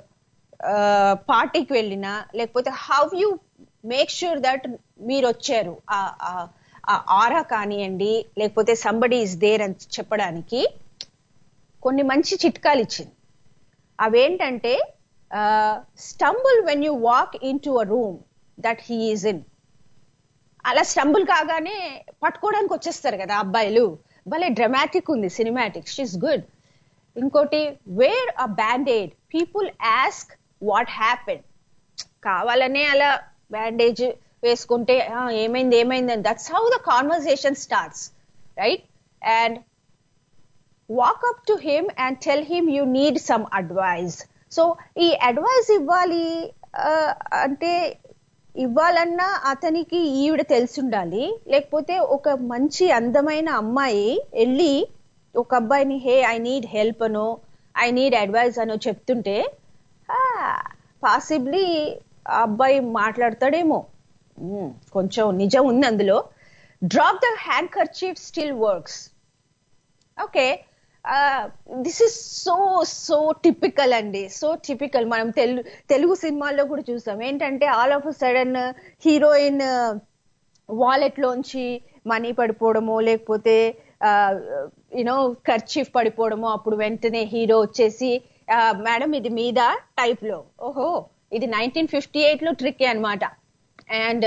Speaker 4: పార్టీకి వెళ్ళినా లేకపోతే how you make sure that మీరు వచ్చారు ఆ- ఆ- ఆ ఆరా కానివ్వండి లేకపోతే సంబడి ఇస్ దేర్ అని చెప్పడానికి కొన్ని మంచి చిట్కాలు ఇచ్చింది అవేంటంటే stumble when you walk into a room that he is in అలా స్టంబుల్ కాగానే పట్టుకోవడానికి వచ్చేస్తారు కదా అబ్బాయిలు భలే డ్రమాటిక్ ఉంది సినిమాటిక్ షీస్ గుడ్ ఇంకోటి where a band aid people ask what happen కావాలనే అలా బ్యాండేజ్ వేసుకుంటే "ఆ, ఏమైంది ఏమైంది అని that's how the conversation starts right and walk up to him and tell him you need some advice so ఈ అడ్వైజ్ ఇవ్వాలి ఆ, అంటే ఇవ్వాలన్నా అతనికి ఈవిడ తెలిసుండాలి లేకపోతే ఒక మంచి అందమైన అమ్మాయి వెళ్ళి ఒక అబ్బాయిని హే ఐ నీడ్ హెల్ప్ అనో ఐ నీడ్ అడ్వైజ్ అనో చెప్తుంటే పాసిబ్లీ ఆ అబ్బాయి మాట్లాడతాడేమో మ్మ్, కొంచెం నిజం ఉంది అందులో drop the handkerchief still works okay this is so so typical అండి సో టిపికల్ మనం తెలుగు తెలుగు సినిమాల్లో కూడా చూసాం ఏంటంటే all of sudden heroine wallet లోంచి మనీ పడిపోవడమో లేకపోతే యూనో ఖర్చీఫ్ పడిపోవడమో అప్పుడు వెంటనే హీరో వచ్చేసి మేడం ఇది మీద టైప్ లో ఓహో ఇది నైన్టీన్ ఫిఫ్టీ ఎయిట్ లో ట్రిక్ అనమాట అండ్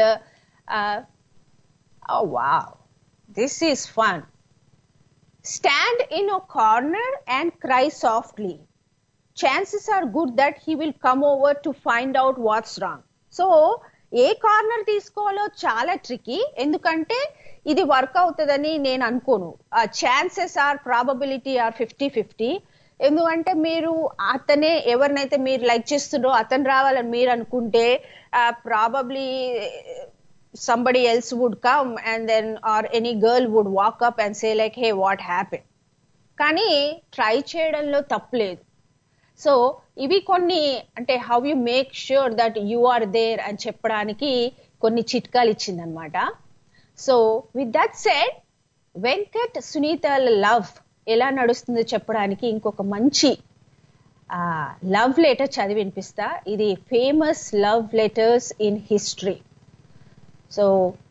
Speaker 4: వా this is fun stand in a corner and cry softly. Chances are good that he will come over to find out what's wrong. So ఏ కార్నర్ తీసుకోవాలో చాలా ట్రికీ ఎందుకంటే ఇది వర్క్ అవుతుందని నేను అనుకోను chances are probability are fifty fifty ఎందుకంటే మీరు అతనే ఎవరినైతే మీరు లైక్ చేస్తున్నారో అతను రావాలని మీరు అనుకుంటే probably somebody else would come and then or any girl would walk up and say like hey what happened కానీ ట్రై చేయడంలో తప్పులేదు సో ఇవి కొన్ని అంటే how you make sure that you are there అని చెప్పడానికి కొన్ని చిట్కాలు ఇచ్చిందనమాట so with that said Venkat Sunitha love ఎలా నడుస్తుందో చెప్పడానికి ఇంకొక మంచి లవ్ లెటర్ చదివి వినిపిస్తా ఇది famous love letters in history so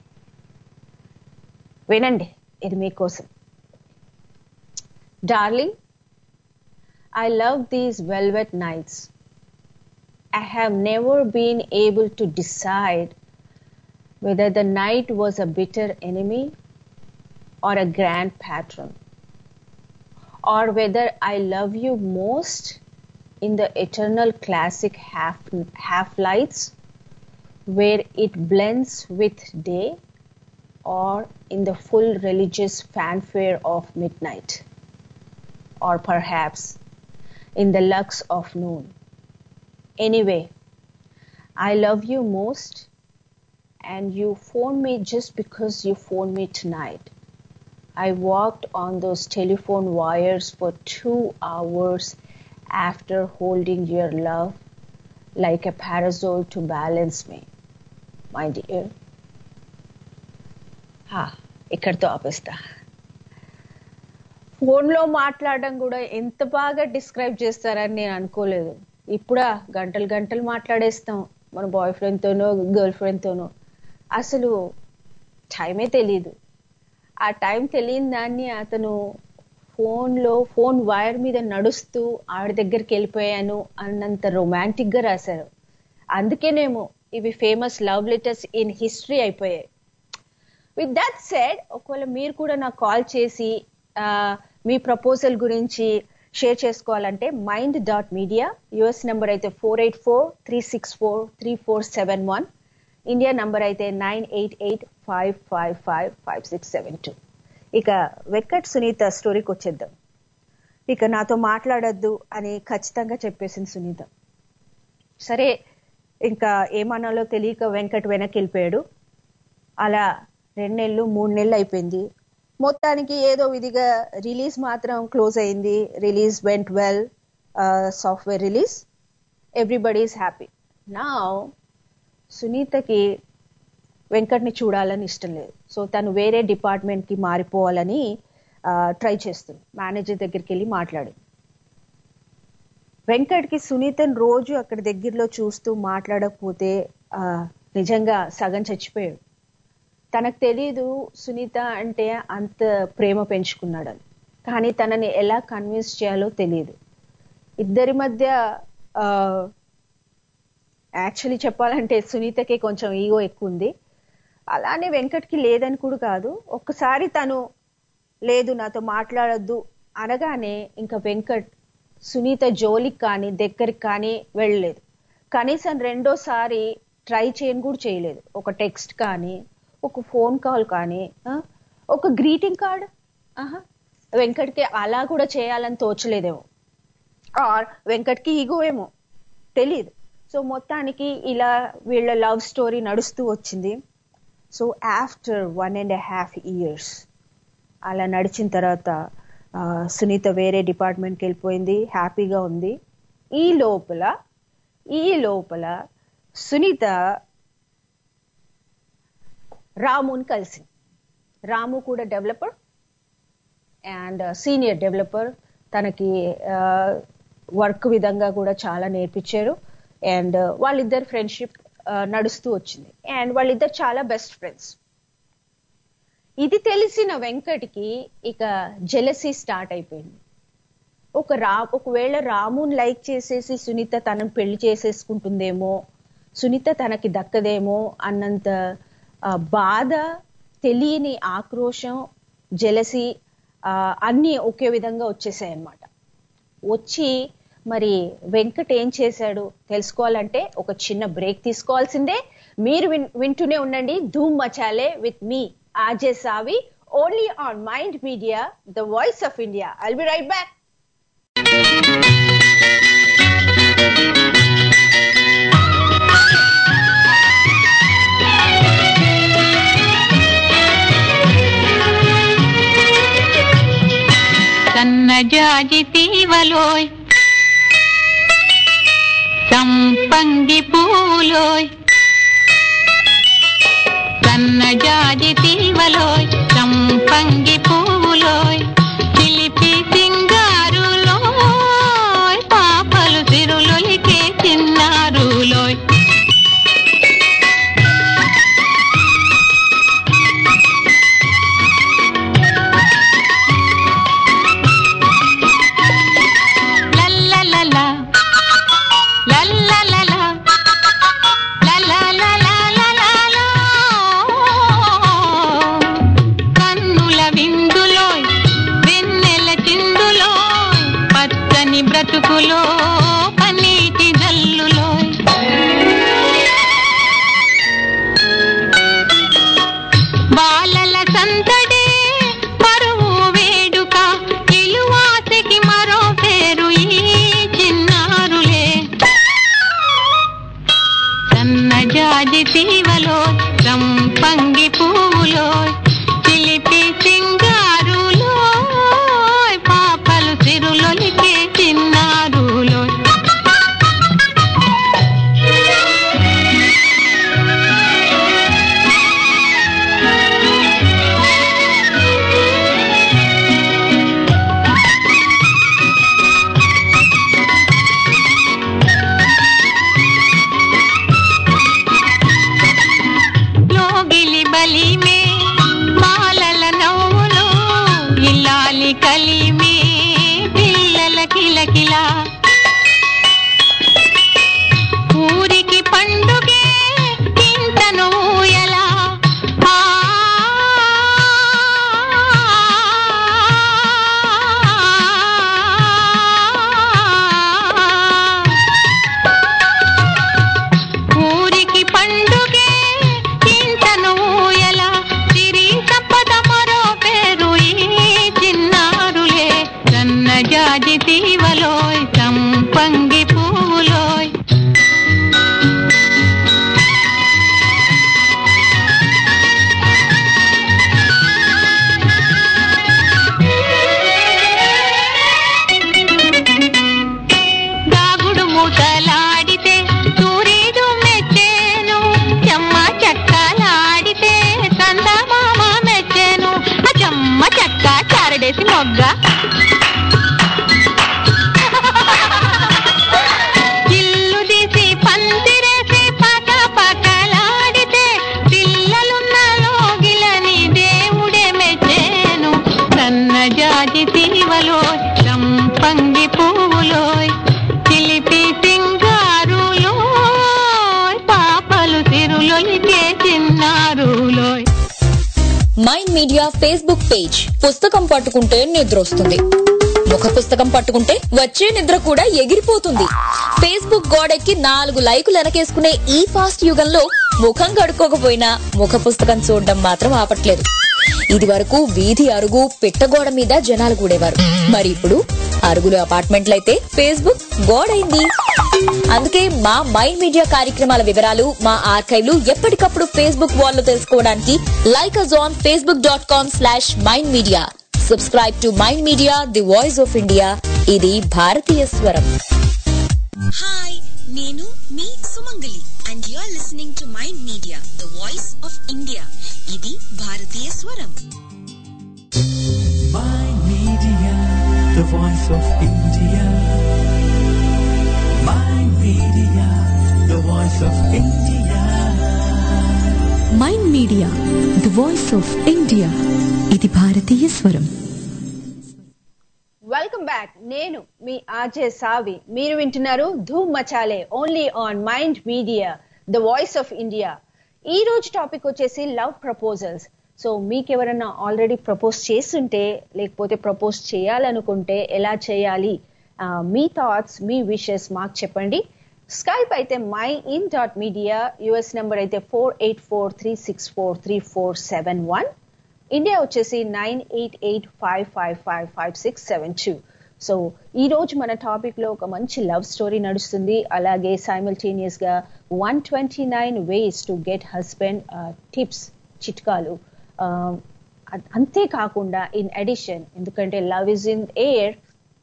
Speaker 4: వినండి ఇది మీకోసం darling I love these velvet nights I have never been able to decide whether the night was a bitter enemy or a grand patron, or whether I love you most in the eternal classic half half lights where it blends with day or in the full religious fanfare of midnight or perhaps in the lux of noon anyway i love you most and you phone me just because you phoned me tonight i walked on those telephone wires for 2 hours after holding your love like a parasol to balance me my dear హా, ఇక్కడితో ఆపేస్తా ఫోన్లో మాట్లాడడం కూడా ఎంత బాగా డిస్క్రైబ్ చేస్తారని నేను అనుకోలేదు ఇప్పుడా గంటలు గంటలు మాట్లాడేస్తాం మన బాయ్ ఫ్రెండ్తోనో గర్ల్ ఫ్రెండ్తోనో అసలు టైమే తెలీదు ఆ టైం తెలియని దాన్ని అతను ఫోన్లో ఫోన్ వైర్ మీద నడుస్తూ ఆవిడ దగ్గరికి వెళ్ళిపోయాను అన్నంత రొమాంటిక్ గా రాశారు అందుకేనేమో ఇవి famous love letters in history అయిపోయాయి విత్ దట్ సెడ్ ఒకవేళ మీరు కూడా నాకు కాల్ చేసి ఆ, మీ ప్రపోజల్ గురించి షేర్ చేసుకోవాలంటే Mind dot media US number అయితే four eight four three six four three four seven one India number అయితే nine eight eight five five five five six seven two ఇక వెంకట్ సునీత స్టోరీకి వచ్చేద్దాం ఇక నాతో మాట్లాడొద్దు అని ఖచ్చితంగా చెప్పేసింది సునీత సరే ఇంకా ఏమన్నాలో తెలియక వెంకట్ వెనక్కి వెళ్ళిపోయాడు అలా రెండు నెలలు మూడు నెలలు అయిపోయింది మొత్తానికి ఏదో విధిగా రిలీజ్ మాత్రం క్లోజ్ అయింది release went well software release everybody is happy నా సునీతకి వెంకట్ని చూడాలని ఇష్టం లేదు సో తను వేరే డిపార్ట్మెంట్కి మారిపోవాలని ట్రై చేస్తుంది మేనేజర్ దగ్గరికి వెళ్ళి మాట్లాడి వెంకట్కి సునీతని రోజు అక్కడ దగ్గరలో చూస్తూ మాట్లాడకపోతే ఆ, నిజంగా సగం చచ్చిపోయాడు తనకు తెలియదు సునీత అంటే అంత ప్రేమ పెంచుకున్నాడని కానీ తనని ఎలా కన్విన్స్ చేయాలో తెలియదు ఇద్దరి మధ్య యాక్చువల్లీ చెప్పాలంటే సునీతకి కొంచెం ఈగో ఎక్కువ ఉంది అలానే వెంకట్కి లేదని కూడా కాదు ఒక్కసారి తను లేదు నాతో మాట్లాడొద్దు అనగానే ఇంకా వెంకట్ సునీత జోలికి కానీ దగ్గరికి కానీ వెళ్ళలేదు కనీసం రెండోసారి ట్రై చేయని కూడా చేయలేదు ఒక టెక్స్ట్ కానీ ఒక ఫోన్ కాల్ కానీ ఆ, ఒక గ్రీటింగ్ కార్డ్ ఆహా వెంకట్కి అలా కూడా చేయాలని తోచలేదేమో ఆర్ వెంకట్కి ఈగో ఏమో తెలియదు సో మొత్తానికి ఇలా వీళ్ళ లవ్ స్టోరీ నడుస్తూ వచ్చింది so after one and half years అలా నడిచిన తర్వాత ఆ, సునీత వేరే డిపార్ట్మెంట్కి వెళ్ళిపోయింది హ్యాపీగా ఉంది ఈ లోపల ఈ లోపల సునీత రాముని కలిసింది రాము కూడా డెవలపర్ అండ్ సీనియర్ డెవలపర్ తనకి వర్క్ విధంగా కూడా చాలా నేర్పించారు అండ్ వాళ్ళిద్దరు ఫ్రెండ్షిప్ నడుస్తూ వచ్చింది అండ్ వాళ్ళిద్దరు చాలా బెస్ట్ ఫ్రెండ్స్ ఇది తెలిసిన వెంకట్కి ఇక జెలసీ స్టార్ట్ అయిపోయింది ఒక రా ఒకవేళ రాముని లైక్ చేసేసి సునీత తనను పెళ్లి చేసేసుకుంటుందేమో సునీత తనకి దక్కదేమో అన్నంత ఆ, బాధ తెలియని ఆక్రోశం జెలసి అన్నీ ఒకే విధంగా వచ్చేసాయి అన్నమాట వచ్చి మరి వెంకట్ ఏం చేశాడు తెలుసుకోవాలంటే ఒక చిన్న బ్రేక్ తీసుకోవాల్సిందే మీరు విన్- వింటూనే ఉండండి Dhoom Machale with me RJ Savi only on mind media the voice of India I'll be right back
Speaker 5: సన్నజాజి తీవలోయ్ సంపంగి పూలోయ్ సన్నజాజి తీవలోయ్ సంపంగి పూలోయ్ చిలిపి సింగారులోయ్ పాపలు సిరులొలికే చిన్నారులోయ్ లల్లలలా లల్లలలా లల్లలలా జాజి తీవలో సంపంగి పువ్వులో చిలిపి సింగారులో పాపలు సిరులొలికే చిన్నారులో లోగిలి బలిమే మాలల నవ్వులు ఇల్లాలి కలిమే పిల్లల కిలకిల ఊరికి పండుగే ఇంతను ఎలా ఆ ఊరికి పండుగే ఇంతను ఎలా సిరి సంపద మరో పేరు ఈ చిన్నారులే సన్న జాజి తీవలోయ్ సంపంగి పువ్వులోయ్ దాగుడు మూతలాడితే సూర్యుడు మెచ్చేను చెమ్మ చెక్కలాడితే చందమామ మెచ్చేను ఆ చెమ్మ చెక్క చారడేసి మొగ్గ ఇల్లు తీసి పందిరేసి పక పకలాడితే పిల్లలున్న లోగిలని దేవుడే మెచ్చేను సన్న జాజి తీవలో సంపంగి పువ్వులోయ్ చిలిపి సింగారులో పాపలు సిరులొలికే చిన్నారులోయ్
Speaker 10: మైండ్ మీడియా ఫేస్బుక్ పేజ్ పుస్తకం పట్టుకుంటే నిద్ర వస్తుంది ముఖ పుస్తకం పట్టుకుంటే వచ్చే నిద్ర కూడా ఎగిరిపోతుంది ఫేస్బుక్ గోడెక్కి నాలుగు లైకులు వెనకేసుకునే ఈ ఫాస్ట్ యుగంలో ముఖం కడుక్కోకపోయినా ముఖ పుస్తకం చూడడం మాత్రం ఆపట్లేదు ఇది వరకు వీధి అరుగు పిట్టగోడ మీద జనాలు కూడేవారు మరి ఇప్పుడు అరుగులు అపార్ట్మెంట్లయితే ఫేస్బుక్ గోడైంది అందుకే మా మైండ్ మీడియా కార్యక్రమాల వివరాలు మా ఆర్కైవ్లు ఎప్పటికప్పుడు ఫేస్బుక్ వాల్లో తెలుసుకోవడానికి like us on Facebook dot com slash Mind Media subscribe to Mind media the voice of India ఇది భారతీయ స్వరం
Speaker 12: హాయ్ నేను మీ Sumangali and you are listening to Mind media the voice of India ఇది భారతీయ స్వరం
Speaker 1: Mind Media, the voice of India. Mind Media, the voice of India.
Speaker 2: Mind media the voice of India ఇది భారతీయ స్వరం
Speaker 4: వెల్కమ్ బ్యాక్ నేను మీ ఆర్జే సావి మీరు వింటున్నారు Dhoom Machale only on mind media the voice of India ఈ రోజు టాపిక్ వచ్చేసి లవ్ ప్రపోజల్స్ సో మీకు ఎవరైనా ఆల్రెడీ ప్రపోజ్ చేస్తుంటే లేకపోతే ప్రపోజ్ చేయాలనుకుంటే ఎలా చేయాలి ఆ, మీ థాట్స్ మీ విషెస్ మాకు చెప్పండి స్కైప్ అయితే my in dot media US number అయితే four eight four three six four three four seven one India వచ్చేసి nine eight eight five five five five six seven two so ఈ రోజు మన టాపిక్ లో ఒక మంచి లవ్ స్టోరీ నడుస్తుంది అలాగే సైమల్టేనియస్ గా one twenty nine ways to get husband tips చిట్కాలు Uh, అ- అంతేకాకుండా ఇన్ అడిషన్ ఎందుకంటే love is in air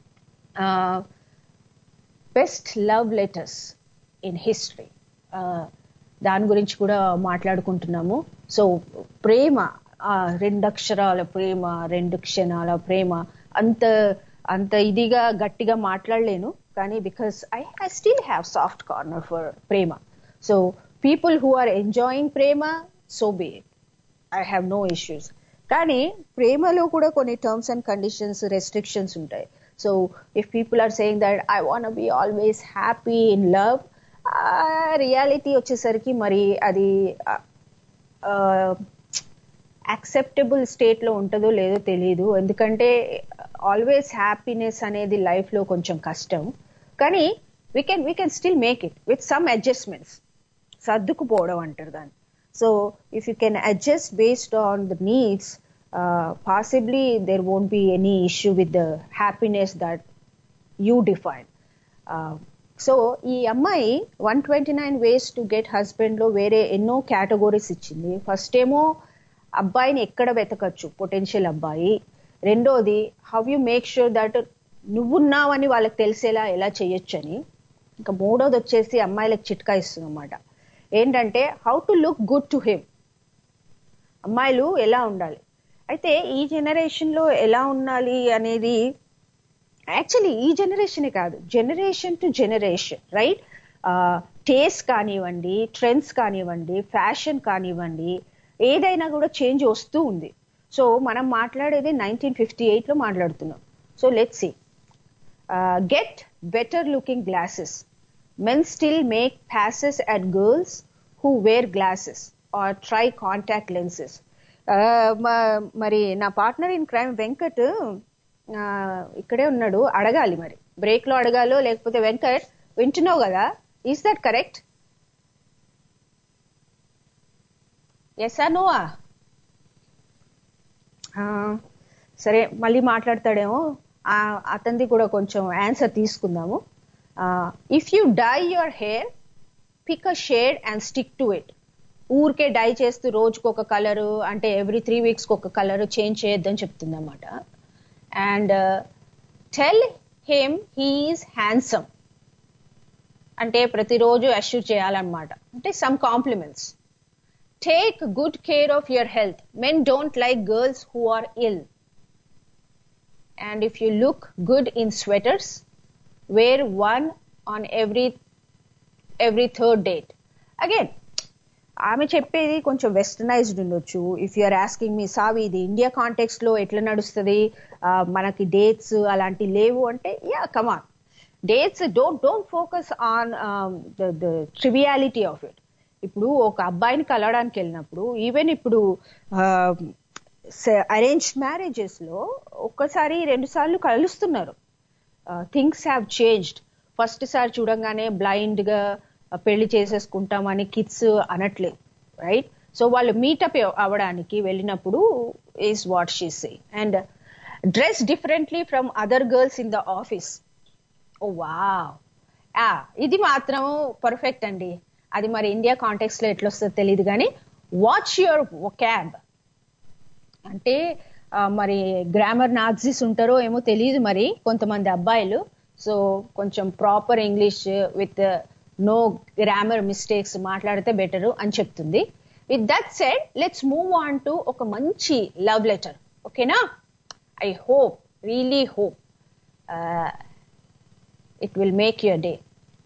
Speaker 4: best love letters in history దాని గురించి కూడా మాట్లాడుకుంటున్నాము సో ప్రేమ ఆ రెండు అక్షరాల ప్రేమ రెండు క్షణాల ప్రేమ అంత అంత ఇదిగా గట్టిగా మాట్లాడలేను కానీ because I I still have soft corner for ప్రేమ so people who are enjoying ప్రేమ so be I have no issues కానీ ప్రేమలో కూడా కొన్ని టర్మ్స్ అండ్ కండిషన్స్ రెస్ట్రిక్షన్స్ ఉంటాయి so if people are saying that I want be always happy in love reality వచ్చేసరికి మరి అది యాక్సెప్టబుల్ స్టేట్ లో ఉంటుందో లేదో తెలియదు ఎందుకంటే ఆల్వేస్ హ్యాపీనెస్ అనేది లైఫ్ లో కొంచెం కష్టం కానీ we can we can still make it with some adjustments సర్దుకుపోవడం అంటారు దాన్ని so if you can adjust based on the needs possibly there won't be any issue with the happiness that you define so ఈ అమ్మాయి one twenty nine ways to get husband లో వేరే ఎన్నో కేటగోరీస్ ఇచ్చింది ఫస్ట్ ఏమో అబ్బాయిని ఎక్కడ వెతకచ్చు పొటెన్షియల్ అబ్బాయి రెండోది how you make sure that నువ్వున్నావని వాళ్ళకి తెలిసేలా ఎలా చేయొచ్చని ఇంకా మూడోది వచ్చేసి అమ్మాయిలకు చిట్కా ఇస్తుంది అనమాట ఏంటంటే how to look good to him అమ్మాయిలు ఎలా ఉండాలి అయితే ఈ జనరేషన్ లో ఎలా ఉండాలి అనేది యాక్చువల్లీ ఈ జనరేషనే కాదు generation to generation right taste కానివ్వండి ట్రెండ్స్ కానివ్వండి ఫ్యాషన్ కానివ్వండి ఏదైనా కూడా చేంజ్ వస్తూ ఉంది సో మనం మాట్లాడేది నైన్టీన్ ఫిఫ్టీ ఎయిట్లో మాట్లాడుతున్నాం so let see get better looking glasses men still make passes at girls who wear glasses or try contact lenses మరి నా పార్ట్నర్ ఇన్ క్రైమ్ వెంకట్ ఆ, ఇక్కడే ఉన్నాడు అడగాలి మరి బ్రేక్ లో అడగాలో లేకపోతే వెంకట్ వింటున్నావు కదా ఈస్ దట్ కరెక్ట్ ఎస్ నువ్వా సరే మళ్ళీ మాట్లాడతాడేమో ఆ, అతనిది కూడా కొంచెం ఆన్సర్ తీసుకుందాము if you dye your hair pick a shade and stick to it ఊరికే డై చేస్తూ రోజుకు ఒక కలర్ అంటే ఎవ్రీ త్రీ వీక్స్కి ఒక కలర్ చేంజ్ చేయొద్దని చెప్తుంది అనమాట and tell him he is handsome అంటే ప్రతిరోజు అష్యూర్ చేయాలన్నమాట అంటే some compliments take good care of your health men don't like girls who are ill and if you look good in sweaters wear one on every every third date again ఆమె చెప్పేది కొంచెం వెస్టర్నైజ్డ్ ఉండొచ్చు ఇఫ్ యూఆర్ ఆస్కింగ్ మీ సావి ఇది ఇండియా కాంటెక్స్ట్ లో ఎట్లా నడుస్తుంది ఆ, మనకి డేట్స్ అలాంటి లేవు అంటే yeah come on dates don't don't focus on the triviality of it ఇప్పుడు ఒక అబ్బాయిని కలవడానికి వెళ్ళినప్పుడు ఈవెన్ ఇప్పుడు అరేంజ్ మ్యారేజెస్ లో ఒక్కసారి రెండు సార్లు కలుస్తున్నారు థింగ్స్ హ్యావ్ చేంజ్డ్ ఫస్ట్ సారి చూడంగానే బ్లైండ్ గా uh, పెళ్లి చేసేసుకుంటామని కిడ్స్ అనట్లేదు రైట్ సో వాళ్ళు మీటప్ అవ్వడానికి వెళ్ళినప్పుడు is what she say and dress differently from other girls in the office oh wow ఇది మాత్రం పర్ఫెక్ట్ అండి అది మరి ఇండియా కాంటెక్స్ లో ఎట్లా వస్తుందో తెలియదు కానీ వాచ్ యువర్ క్యాబ్ అంటే ఆ, మరి గ్రామర్ నాక్సిస్ ఉంటారో ఏమో తెలియదు మరి కొంతమంది అబ్బాయిలు సో కొంచెం proper English with no grammar mistakes మాట్లాడితే బెటరు అని చెప్తుంది with that said let's move on to ఒక మంచి లవ్ లెటర్ ఓకేనా I hope really hope it will make your day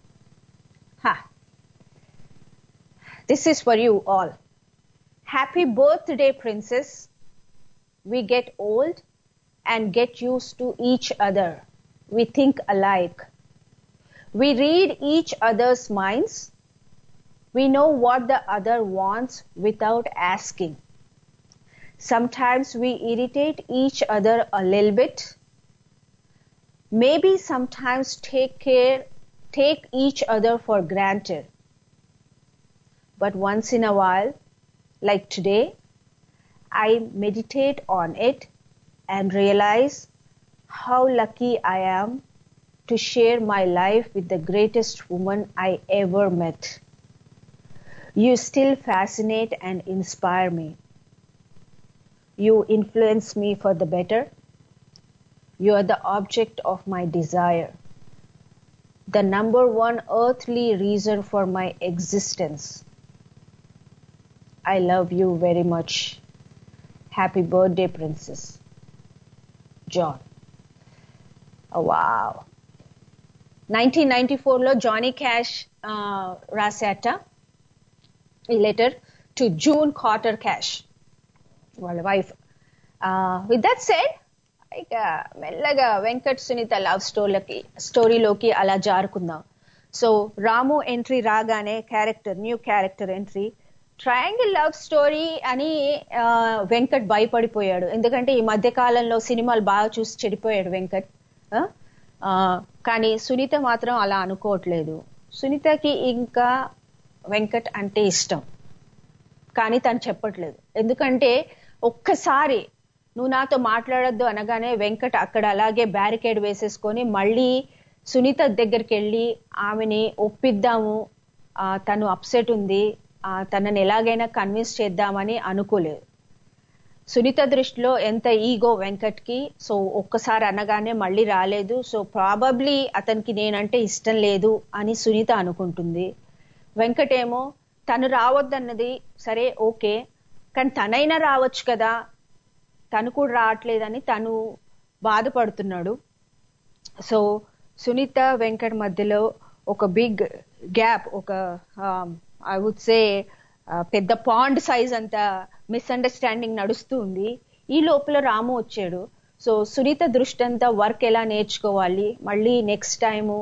Speaker 4: this is for you all happy birthday princess we get old and get used to each other. We think alike. We read each other's minds. We know what the other wants without asking. Sometimes we irritate each other a little bit. Maybe sometimes take care, take each other for granted. But once in a while, like today, I meditate on it and realize how lucky I am to share my life with the greatest woman I ever met. You still fascinate and inspire me. You influence me for the better. You are the object of my desire, the number one earthly reason for my existence. I love you very much. Happy birthday, Princess. John. Oh, wow. 1994లో జానీ క్యాష్ రాశాట ఈ letter to June Carter Cash వాళ్ళ వైఫ్ విత్ దట్ సెడ్ ఇక మెల్లగా వెంకట్ సునీత లవ్ స్టోరీలకి స్టోరీలోకి అలా జారుకుందాం సో రాము ఎంట్రీ రాగానే character new character entry triangle love story అని ఆ, వెంకట్ భయపడిపోయాడు ఎందుకంటే ఈ మధ్య కాలంలో సినిమాలు బాగా చూసి చెడిపోయాడు వెంకట్ ఆ? ఆ, కానీ సునీత మాత్రం అలా అనుకోవట్లేదు సునీతకి ఇంకా వెంకట్ అంటే ఇష్టం కానీ తను చెప్పట్లేదు ఎందుకంటే ఒక్కసారి నువ్వు నాతో మాట్లాడొద్దు అనగానే వెంకట్ అక్కడ అలాగే బ్యారికేడ్ వేసేసుకొని మళ్ళీ సునీత దగ్గరికి వెళ్ళి ఆమెని ఒప్పిద్దాము ఆ, తను అప్సెట్ ఉంది ఆ, తనని ఎలాగైనా కన్విన్స్ చేద్దామని అనుకోలేదు సునీత దృష్టిలో ఎంత ఈగో వెంకట్కి సో ఒక్కసారి అనగానే మళ్ళీ రాలేదు సో ప్రాబబ్లీ అతనికి నేనంటే ఇష్టం లేదు అని సునీత అనుకుంటుంది వెంకట్ ఏమో తను రావద్దన్నది సరే ఓకే కానీ తనైనా రావచ్చు కదా తను కూడా రావట్లేదని తను బాధపడుతున్నాడు సో సునీత వెంకట్ మధ్యలో ఒక బిగ్ గ్యాప్ ఒక ఐ వుడ్ సే పెద్ద పాండ్ సైజ్ అంత మిస్అండర్స్టాండింగ్ నడుస్తూ ఉంది ఈ లోపల రాము వచ్చాడు సో సునీత దృష్టి అంతా వర్క్ ఎలా నేర్చుకోవాలి మళ్ళీ నెక్స్ట్ టైము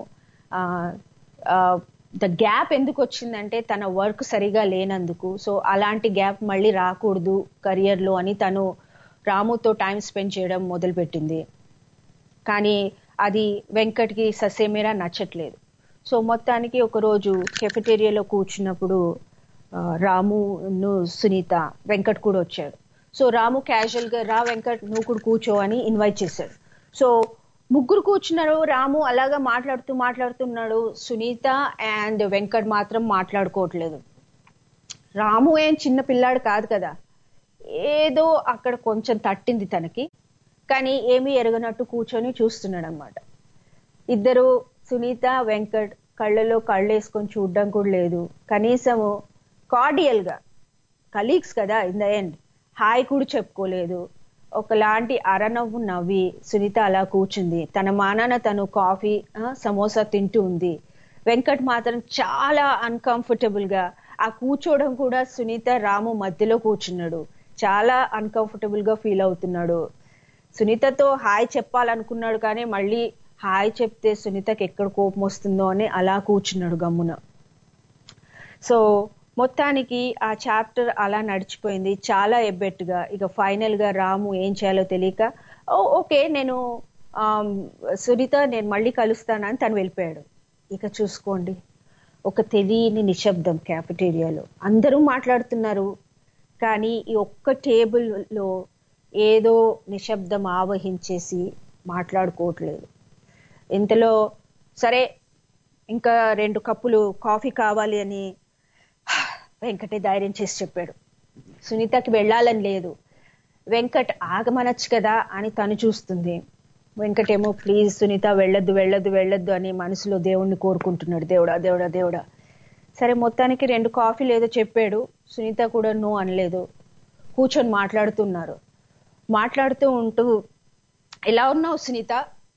Speaker 4: ద గ్యాప్ ఎందుకు వచ్చిందంటే తన వర్క్ సరిగా లేనందుకు సో అలాంటి గ్యాప్ మళ్ళీ రాకూడదు కెరియర్లో అని తను రాముతో టైం స్పెండ్ చేయడం మొదలుపెట్టింది కానీ అది వెంకట్కి ససేమేరా నచ్చట్లేదు సో మొత్తానికి ఒకరోజు కెఫెటేరియాలో కూర్చున్నప్పుడు ఆ, రామును సునీత వెంకట్ కూడా వచ్చాడు సో రాము క్యాజువల్ గా రా వెంకట్ నువ్వు కూడా కూర్చో అని ఇన్వైట్ చేశాడు సో ముగ్గురు కూర్చున్నారు రాము అలాగా మాట్లాడుతూ మాట్లాడుతున్నాడు సునీత అండ్ వెంకట్ మాత్రం మాట్లాడుకోవట్లేదు రాము ఏం చిన్న పిల్లాడు కాదు కదా ఏదో అక్కడ కొంచెం తట్టింది తనకి కానీ ఏమీ ఎరగనట్టు కూర్చొని చూస్తున్నాడు అనమాట ఇద్దరు సునీత వెంకట్ కళ్ళలో కళ్ళు వేసుకొని చూడడం కూడా లేదు కనీసము కార్డియల్ గా కలీగ్స్ కదా ఇన్ ద ఎండ్ హాయ్ కూడా చెప్పుకోలేదు ఒకలాంటి అరనవ్వు నవ్వి సునీత అలా కూర్చుంది తన మానాన తను కాఫీ ఆ, సమోసా తింటూ ఉంది వెంకట్ మాత్రం చాలా అన్కంఫర్టబుల్ గా ఆ కూర్చోవడం కూడా సునీత రాము మధ్యలో కూర్చున్నాడు చాలా అన్కంఫర్టబుల్ గా ఫీల్ అవుతున్నాడు సునీతతో హాయ్ చెప్పాలనుకున్నాడు కానీ మళ్ళీ హాయ్ చెప్తే సునీతకి ఎక్కడ కోపం వస్తుందో అని అలా కూర్చున్నాడు గమ్మున సో మొత్తానికి ఆ చాప్టర్ అలా నడిచిపోయింది చాలా ఎబ్బెట్టుగా ఇక ఫైనల్ గా రాము ఏం చేయాలో తెలియక "ఓ, ఓకే నేను ఆమ్, సునీత నేను మళ్ళీ కలుస్తానని తను వెళ్ళిపోయాడు ఇక చూసుకోండి ఒక తెలియని నిశ్శబ్దం క్యాఫెటేరియాలో అందరూ మాట్లాడుతున్నారు కానీ ఈ ఒక్క టేబుల్లో ఏదో నిశ్శబ్దం ఆవహించేసి మాట్లాడుకోవట్లేదు ఇంతలో సరే ఇంకా రెండు కప్పులు కాఫీ కావాలి అని వెంకటే ధైర్యం చేసి చెప్పాడు సునీతకి వెళ్ళాలని లేదు వెంకట్ ఆగమనొచ్చు కదా అని తను చూస్తుంది వెంకటేమో ప్లీజ్ సునీత వెళ్ళొద్దు వెళ్ళొద్దు వెళ్ళొద్దు అని మనసులో దేవుణ్ణి కోరుకుంటున్నాడు దేవుడా దేవుడా దేవుడా సరే మొత్తానికి రెండు కాఫీలు ఏదో చెప్పాడు సునీత కూడా నో అనలేదు కూర్చొని మాట్లాడుతున్నారు మాట్లాడుతూ ఉంటూ ఎలా ఉన్నావు సునీత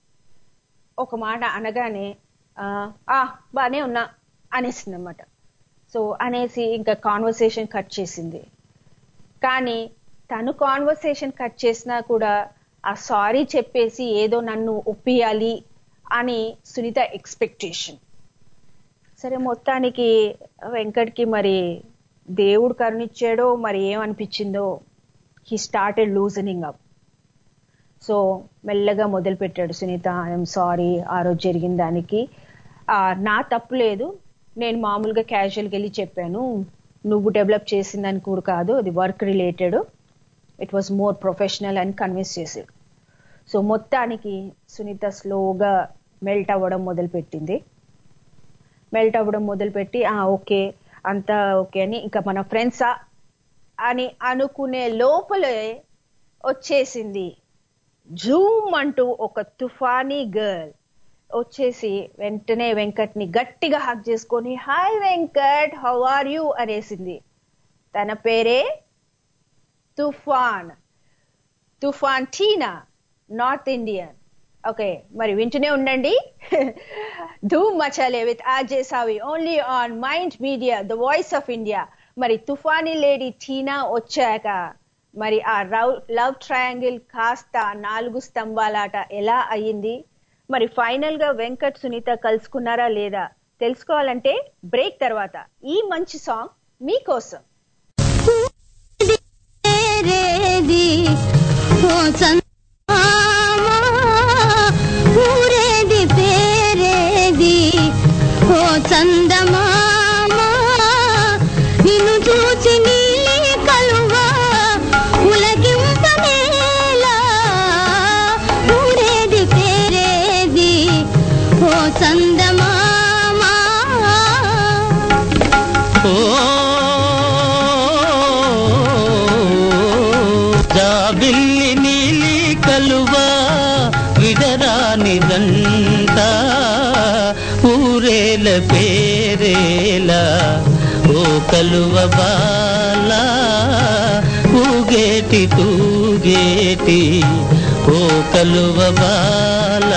Speaker 4: ఒక మాట అనగానే "ఆ, ఆ బానే ఉన్నా అనేసింది అనమాట సో అనేసి ఇంకా కాన్వర్సేషన్ కట్ చేసింది కానీ తను కాన్వర్సేషన్ కట్ చేసినా కూడా ఆ సారీ చెప్పేసి ఏదో నన్ను ఒప్పియాలి అని సునీత ఎక్స్పెక్టేషన్ సరే మొత్తానికి వెంకట్కి మరి దేవుడు కరుణిచ్చాడో మరి ఏమనిపించిందో he started loosening up so మెల్లగా మొదలు పెట్టాడు సునీత ఐఎమ్ సారీ ఆ రోజు జరిగిన దానికి ఆ, నా తప్పు లేదు నేను మామూలుగా క్యాజువల్గా వెళ్ళి చెప్పాను నువ్వు డెవలప్ చేసిందని కూడా కాదు అది work related it was more professional అని కన్విన్స్ చేసాడు సో మొత్తానికి సునీత స్లోగా మెల్ట్ అవ్వడం మొదలుపెట్టింది మెల్ట్ అవ్వడం మొదలుపెట్టి ఆ ఓకే అంతా ఓకే అని ఇంకా మన ఫ్రెండ్సా అని అనుకునే లోపలే వచ్చేసింది జూమ్ అంటూ ఒక తుఫానీ గర్ల్ వచ్చేసి వెంటనే వెంకట్ ని గట్టిగా హక్ చేసుకొని hi Venkat how are you అనేసింది తన పేరే తుఫాన్ తుఫాన్ టీనా నార్త్ ఇండియన్ ఓకే మరి వింటూనే ఉండండి Dhoom Machale with RJ Savi only on mind media the voice of India మరి తుఫానీ లేడీ టీనా వచ్చాక మరి ఆ లవ్ ట్రయాంగిల్ కాస్త నాలుగు స్తంభాలాట ఎలా అయ్యింది మరి ఫైనల్ గా వెంకట్ సునీత కలుసుకున్నారా లేదా తెలుసుకోవాలంటే బ్రేక్ తర్వాత ఈ మంచి సాంగ్ మీకోసం
Speaker 5: రేది ఓ చందమామ ఊరేది పేరేది ఓ చందమామ నిన్ను చూచి నీలి కలువా ఉలకింపనేలా ఊరేది పేరేది ఓ
Speaker 6: కోయిల పేరేలా ఓ కలువ బాల ఊగేటి తూగేటి ఓ కలువ బాల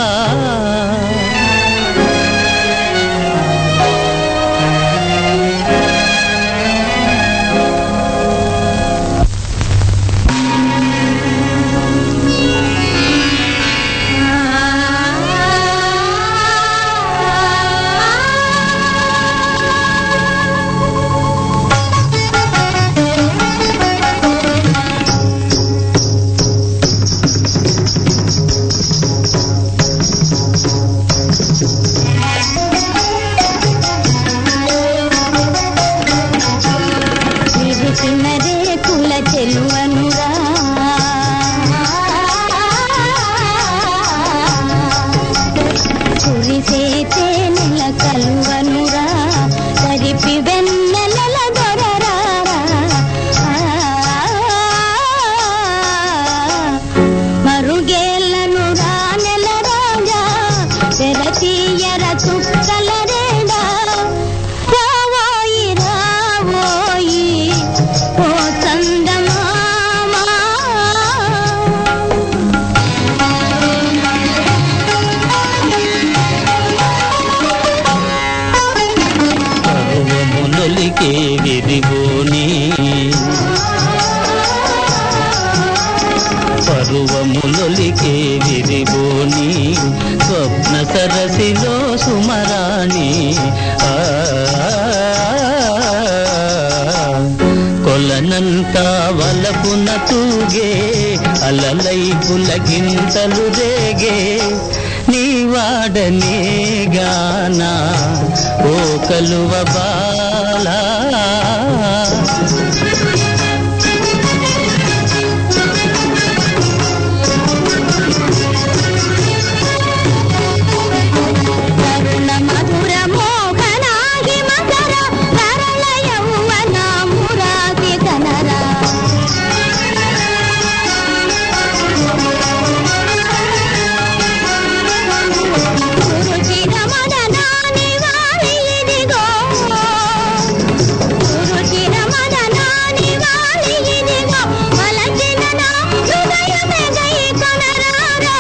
Speaker 5: విరిసిన రేకుల చెలువనురా కురిసే తేనెల కలువనురా తరిపి వెన్నెలల దొరరారా మరుగేళ్ళను రానెల రాజా తెరతీయర చుక్కల రేడా రావోయి రావోయి ఓ చందమామా
Speaker 6: పర్వమునొలికే విరిగోని పర్వమునొలికే విరిగోని స్వప్న సరసిలో సుమరాణి ఆ కొలనంతా వలపున తూగే అలలై పులకింతలు రేగే నీ వాడనే గానా ఓ కలువ బాలా
Speaker 5: కరుణ మధుర మోహనాగి మకర కరళ యౌవన మురాగి కనరా సురుచిర మదనాని వారి ఇదిగో సురుచిర మదనాని వారి ఇదిగో వలచిన నా హృదయమే గై కొనరారా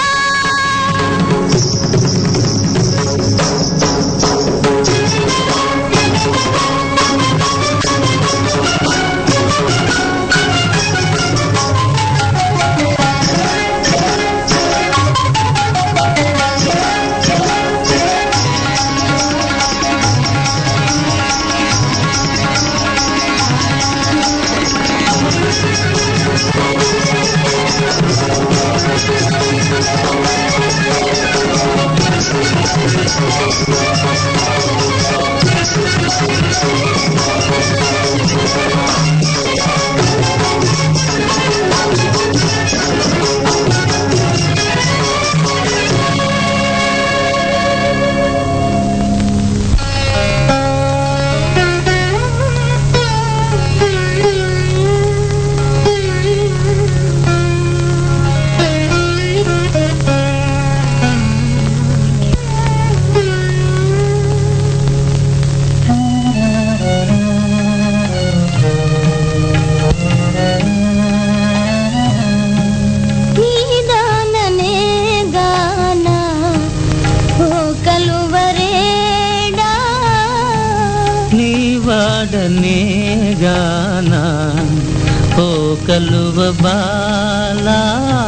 Speaker 5: నీదాననే గానా ఓ కలువరేడా
Speaker 6: నీ వాడనే గానా ఓ కలువ బాలా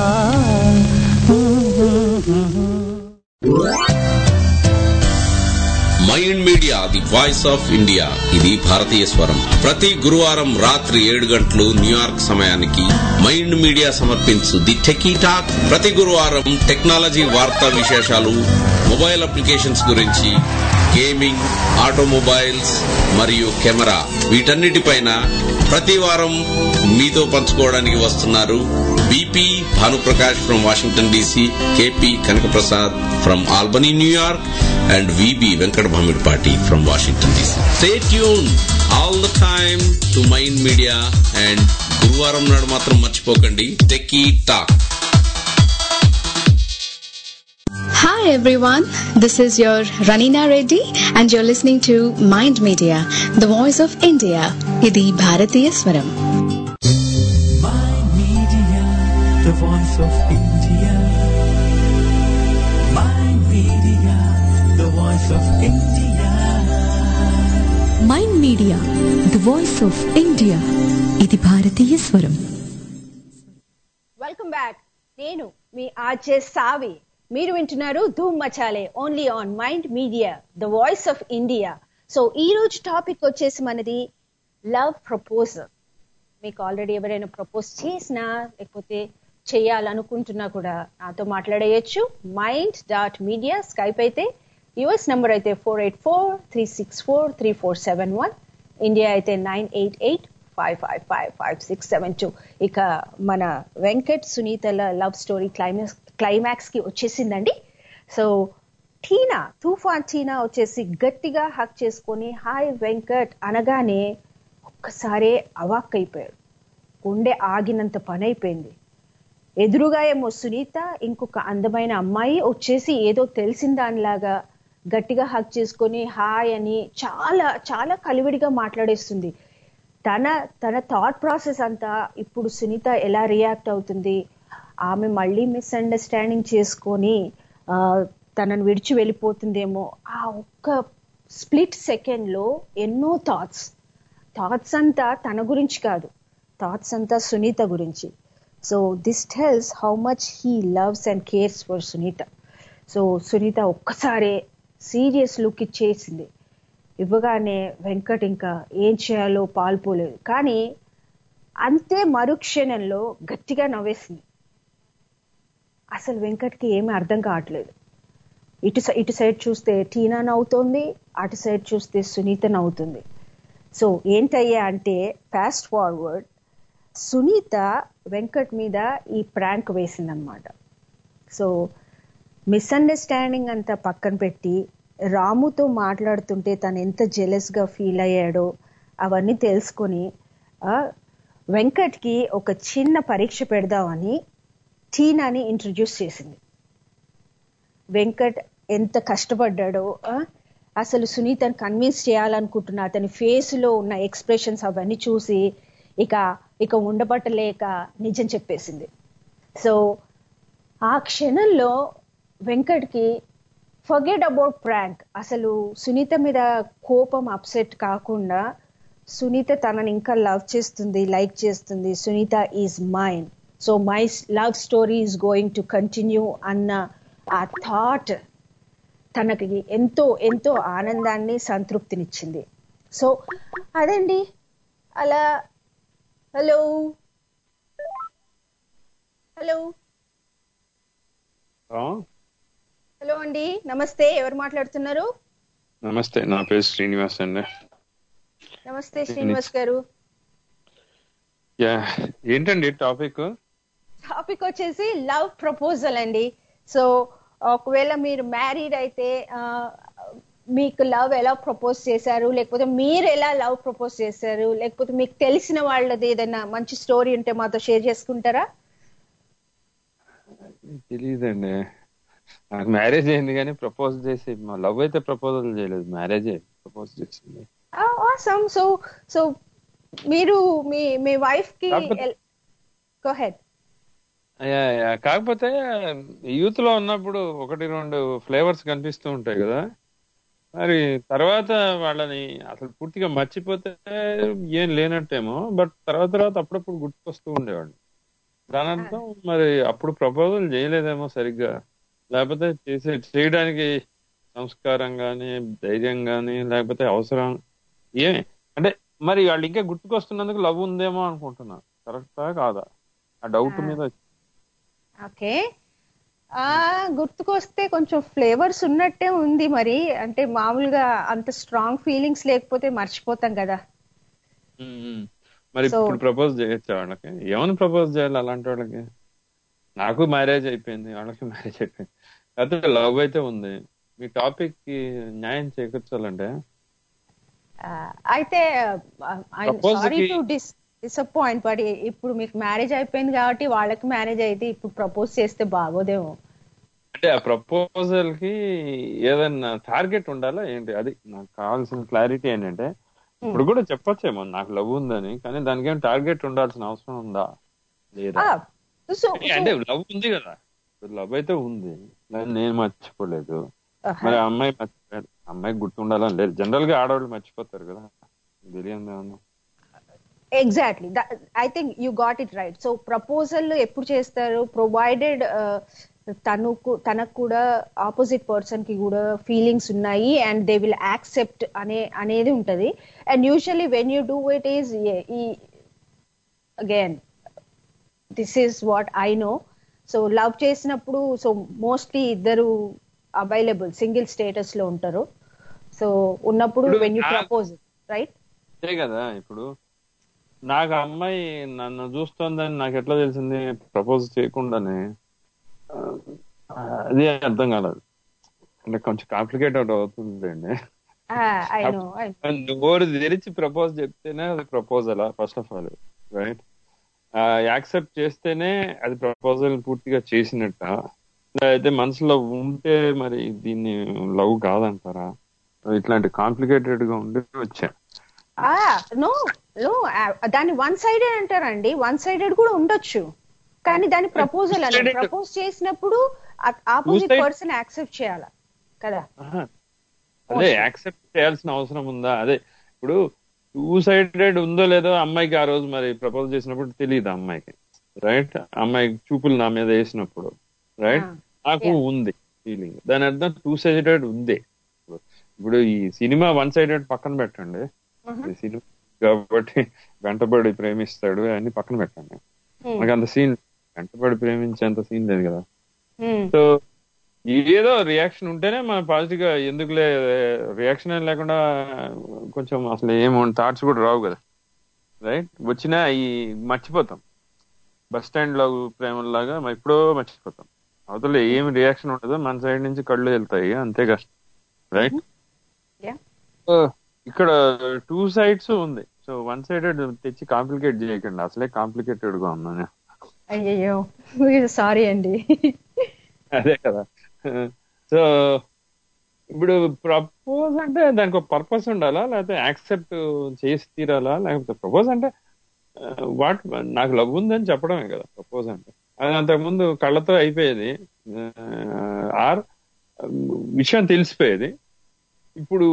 Speaker 7: Mind media the voice of India ఇది భారతీయ స్వరం ప్రతి గురువారం రాత్రి ఏడు గంటలు న్యూయార్క్ సమయానికి మైండ్ మీడియా సమర్పించు ది టెకీ టాక్ ప్రతి గురువారం టెక్నాలజీ వార్తా విశేషాలు మొబైల్ అప్లికేషన్స్ గురించి గేమింగ్ ఆటోమొబైల్స్ మరియు కెమెరా వీటన్నిటిపైన ప్రతి వారం మీతో పంచుకోవడానికి వస్తున్నారు BP Bhanuprakash from Washington DC KP Kanakaprasad from Albany New York and VB Venkat Bhamidpati from Washington DC. Stay tuned all the time to Mind Media and గురువారం నాడు మాత్రం మర్చిపోకండి techie talk
Speaker 13: hi Hi everyone, this is your Ranina Reddy and you're listening to Mind Media, the voice of India. ఇది భారతీయ స్వరం
Speaker 1: Media, the voice of India. Mind Media, the voice of India.
Speaker 2: Mind media the voice of India ఇది భారతీయ స్వరం
Speaker 4: వెల్కమ్ బ్యాక్ నేను మీ ఆర్జే సావి మీరు వింటున్నారు Dhoom Machale only on mind media the voice of India so ఈ రోజు టాపిక్ వచ్చేసి మనది లవ్ ప్రపోజల్ మీకు ఆల్రెడీ ఎవరైనా ప్రపోజ్ చేసినా లేకపోతే చేయాలనుకుంటున్నా కూడా నాతో మాట్లాడేయచ్చు మైండ్ డాట్ మీడియా స్కైప్ అయితే యుఎస్ నెంబర్ అయితే four eight four three six four three four seven one India అయితే nine eight eight five five five five six seven two ఇక మన వెంకట్ సునీతల లవ్ స్టోరీ క్లైమాక్స్ క్లైమాక్స్ కి వచ్చేసిందండి సో టీనా తుఫాన్ టీనా వచ్చేసి గట్టిగా హక్ చేసుకొని హాయ్ వెంకట్ అనగానే ఒక్కసారే అవాక్ అయిపోయాడు గుండె ఆగినంత పని అయిపోయింది ఎదురుగా ఏమో సునీత ఇంకొక అందమైన అమ్మాయి వచ్చేసి ఏదో తెలిసిన దానిలాగా గట్టిగా హక్ చేసుకొని హాయ్ అని చాలా చాలా కలివిడిగా మాట్లాడేస్తుంది తన తన థాట్ ప్రాసెస్ అంతా ఇప్పుడు సునీత ఎలా రియాక్ట్ అవుతుంది ఆమె మళ్ళీ మిస్అండర్స్టాండింగ్ చేసుకొని ఆ, తనను విడిచి వెళ్ళిపోతుందేమో ఆ ఒక్క స్ప్లిట్ సెకండ్ లో ఎన్నో థాట్స్ థాట్స్ అంతా తన గురించి కాదు థాట్స్ అంతా సునీత గురించి so this tells how much he loves and cares for Sunitha so Sunitha ఒక్కసారే సీరియస్ లుక్ ఇచ్చేసింది ఇవ్వగానే వెంకట్ ఇంకా ఏం చేయాలో పాల్పోలేదు కానీ అంతే మరుక్షణంలో గట్టిగా నవ్వేసింది అసలు వెంకట్కి ఏమీ అర్థం కావట్లేదు ఇటు సై- ఇటు సైడ్ చూస్తే టీనా నవ్వుతోంది అటు సైడ్ చూస్తే సునీత నవ్వుతుంది సో ఏంటయ్యా అంటే ఫాస్ట్ ఫార్వర్డ్ సునీత వెంకట్ మీద ఈ ప్రాంక్ వేసిందనమాట సో మిస్అండర్స్టాండింగ్ అంతా పక్కన పెట్టి రాముతో మాట్లాడుతుంటే తను ఎంత జెలస్గా ఫీల్ అయ్యాడో అవన్నీ తెలుసుకొని ఆ, వెంకట్కి ఒక చిన్న పరీక్ష పెడదామని టీనాని ఇంట్రడ్యూస్ చేసింది వెంకట్ ఎంత కష్టపడ్డాడో ఆ, అసలు సునీతని కన్విన్స్ చేయాలనుకుంటున్న అతని ఫేస్ లో ఉన్న ఎక్స్ప్రెషన్స్ అవన్నీ చూసి ఇక ఇక ఉండబట్టలేక నిజం చెప్పేసింది సో ఆ క్షణంలో వెంకట్కి ఫర్గెట్ అబౌట్ ప్రాంక్ అసలు సునీత మీద కోపం అప్సెట్ కాకుండా సునీత తనని ఇంకా లవ్ చేస్తుంది లైక్ చేస్తుంది Sunitha is mine so my love story is going to continue అన్న ఆ థాట్ తనకి ఎంతో ఎంతో ఆనందాన్ని సంతృప్తినిచ్చింది సో అదండి అలా హలో హలో హలో అండి నమస్తే ఎవరు మాట్లాడుతున్నారు
Speaker 14: నమస్తే నా పేరు శ్రీనివాస్ అండి
Speaker 4: నమస్తే శ్రీనివాస్ గారు
Speaker 14: యా ఏంటండి టాపిక్
Speaker 4: టాపిక్ వచ్చేసి లవ్ ప్రపోజల్ అండి సో ఒకవేళ మీరు మ్యారీడ్ అయితే ఆ, మీకు లవ్ ఎలా ప్రపోజ్ చేశారు లేకపోతే మీరు ఎలా లవ్ ప్రపోజ్ చేశారు లేకపోతే మీకు తెలిసిన వాళ్ళది ఏదైనా మంచి స్టోరీ ఉంటే మాతో షేర్ చేసుకుంటారా
Speaker 14: తెలియదండి నాకు మ్యారేజ్ అయింది కానీ ప్రపోజ్ చేసి మా లవ్ అయితే ప్రపోజల్ చేయలేదు మ్యారేజ్ ప్రపోజ్ చేసింది
Speaker 4: ఆసమ్ సో సో మీరు మీ మీ వైఫ్ కి
Speaker 14: కాకపోతే-
Speaker 4: గో హెడ్
Speaker 14: యా, యా. కాకపోతే యూత్ లో ఉన్నప్పుడు ఒకటి రెండు ఫ్లేవర్స్ కనిపిస్తూ ఉంటాయి కదా మరి తర్వాత వాళ్ళని అసలు పూర్తిగా మర్చిపోతే ఏం లేనట్టేమో బట్ తర్వాత తర్వాత అప్పుడప్పుడు గుర్తుకొస్తూ ఉండేవాడు దాని అర్థం మరి అప్పుడు ప్రపోజల్ చేయలేదేమో సరిగ్గా లేకపోతే చేసే చేయడానికి సంస్కారం గాని ధైర్యం గాని లేకపోతే అవసరం ఏమి అంటే మరి వాళ్ళు ఇంకా గుర్తుకొస్తున్నందుకు లవ్ ఉందేమో అనుకుంటున్నా కరెక్టా కాదా ఆ డౌట్ మీద
Speaker 4: ఓకే ఆ గుర్తుకొస్తే కొంచెం ఫ్లేవర్స్ ఉన్నట్టే ఉంది మరి అంటే మామూలుగా అంత స్ట్రాంగ్ ఫీలింగ్స్ లేకపోతే మర్చిపోతాం కదా
Speaker 14: ఉమ్, ఉమ్. మరి
Speaker 4: So-
Speaker 14: ఇప్పుడు ప్రపోజ్ చేయొచ్చా వాళ్ళకి ఏమని ప్రపోజ్ చేయాలి అలాంటి వాళ్ళకి నాకు మ్యారేజ్ అయిపోయింది వాళ్ళకి మ్యారేజ్ అయిపోయింది అయితే లవ్ అయితే ఉంది మీ టాపిక్ కి న్యాయం చేకూర్చాలంటే
Speaker 4: ఆ, అయితే
Speaker 14: Suppose
Speaker 4: సారీ
Speaker 14: కి-
Speaker 4: టు డిస్ డిసప్పాయింట్ బట్ ఇప్పుడు మీకు మ్యారేజ్ అయిపోయింది కాబట్టి వాళ్ళకి మ్యారేజ్ అయితే ఇప్పుడు ప్రపోజ్ చేస్తే బాగోదేమో
Speaker 14: అంటే ఆ ప్రపోజల్ కి ఏదన్నా టార్గెట్ ఉండాలా ఏంటి అది నాకు కావాల్సిన క్లారిటీ ఏంటంటే ఇప్పుడు కూడా చెప్పొచ్చేమో నాకు లవ్ ఉందని కానీ దానికి ఏం టార్గెట్ ఉండాల్సిన అవసరం ఉందా లేదా
Speaker 4: సో
Speaker 14: అంటే లవ్ ఉంది కదా లవ్ అయితే ఉంది దాన్ని నేను మర్చిపోలేదు మరి ఆ అమ్మాయి మర్చిపోయారు అమ్మాయి గుర్తుండాలని లేదు జనరల్ గా ఆడవాళ్ళు మర్చిపోతారు కదా తెలియదు ఏమన్నా
Speaker 4: exactly I think you got it right so proposal ఎప్పుడు చేస్తారు ప్రొవైడెడ్ తనకు తనకు కూడా ఆపోజిట్ పర్సన్ కి కూడా ఫీలింగ్స్ ఉన్నాయి అండ్ దే విల్ యాక్సెప్ట్ అనే అనేది ఉంటది and usually when you do it is ఈ again this is what I know so love చేసినప్పుడు సో మోస్ట్లీ ఇద్దరు అవైలబుల్ సింగిల్ స్టేటస్ లో ఉంటారు సో ఉన్నప్పుడు
Speaker 14: ఇప్పుడు
Speaker 4: వెన్ యూ
Speaker 14: నా-
Speaker 4: ప్రపోజ్ రైట్
Speaker 14: అంతే కదా ఇప్పుడు నాకు ఆ అమ్మాయి నన్ను చూస్తోందని నాకు ఎట్లా తెలిసింది ప్రపోజ్ చేయకుండానే ఆ, అదే అర్థం కాలేదు అంటే కొంచెం కాంప్లికేటెడ్ అవుతుంది అండి
Speaker 4: ఐ నో ఐ
Speaker 14: నోరు తెరిచి ప్రపోజ్ చెప్తేనే అది ప్రపోజలా first of all right accept చేస్తేనే అది ప్రపోజల్ పూర్తిగా చేసినట్ట అయితే మనసులో ఉంటే మరి దీన్ని లవ్ కాదంటారా ఇట్లాంటి కాంప్లికేటెడ్ గా ఉండి వచ్చా
Speaker 4: నో నో దాన్ని వన్ సైడెడ్ అంటారండి వన్ సైడెడ్ కూడా ఉండొచ్చు కానీ దాని ప్రపోజల్ అని
Speaker 14: Two-sided-
Speaker 4: ప్రపోజ్ చేసినప్పుడు ఆపోజిట్
Speaker 14: Two-side-
Speaker 4: పర్సన్ యాక్సెప్ట్ చేయాలి కదా
Speaker 14: ఆహా. అదే యాక్సెప్ట్ చేయాల్సిన అవసరం ఉందా అదే ఇప్పుడు టూ సైడెడ్ ఉందో లేదో అమ్మాయికి ఆ రోజు మరి ప్రపోజ్ చేసినప్పుడు తెలియదు అమ్మాయికి రైట్ అమ్మాయి చూపులు నా మీద వేసినప్పుడు రైట్ నాకు ఉంది ఫీలింగ్ దాని అర్థం టూ సైడెడ్ ఉంది ఇప్పుడు ఈ సినిమా వన్ సైడెడ్ పక్కన పెట్టండి ఈ సినిమా కాబట్టి వెంటబడి ప్రేమిస్తాడు అన్ని పక్కన పెట్టండి మనకి అంత సీన్ వెంటబడి ప్రేమించేంత సీన్ లేదు కదా సో ఏదో రియాక్షన్ ఉంటేనే మనం పాజిటివ్ గా ఎందుకులే రియాక్షన్ ఏం లేకుండా కొంచెం అసలు ఏమో థాట్స్ కూడా రావు కదా రైట్ వచ్చినా ఈ మర్చిపోతాం బస్ స్టాండ్ లో ప్రేమలాగా మ- ఎప్పుడో మర్చిపోతాం అవతల ఏమి రియాక్షన్ ఉండదు మన సైడ్ నుంచి కళ్ళు వెళ్తాయి అంతే కష్టం రైట్
Speaker 4: Yeah.
Speaker 14: సో ఇక్కడ టూ సైడ్స్ ఉంది సో వన్ సైడెడ్ తెచ్చి కాంప్లికేట్ చేయకండి అసలే కాంప్లికేటెడ్ గా ఉన్నాను
Speaker 4: అయ్యయ్యో సారీ అండి
Speaker 14: అదే కదా సో ఇప్పుడు ప్రపోజ్ అంటే దానికి ఒక పర్పస్ ఉండాలా లేకపోతే యాక్సెప్ట్ చేసి తీరాలా లేకపోతే ప్రపోజ్ అంటే వాట్ నాకు లవ్ ఉందని చెప్పడమే కదా ప్రపోజ్ అంటే అది అంతకుముందు కళ్ళతో అయిపోయేది ఆర్ విషయం తెలిసిపోయేది ఇప్పుడు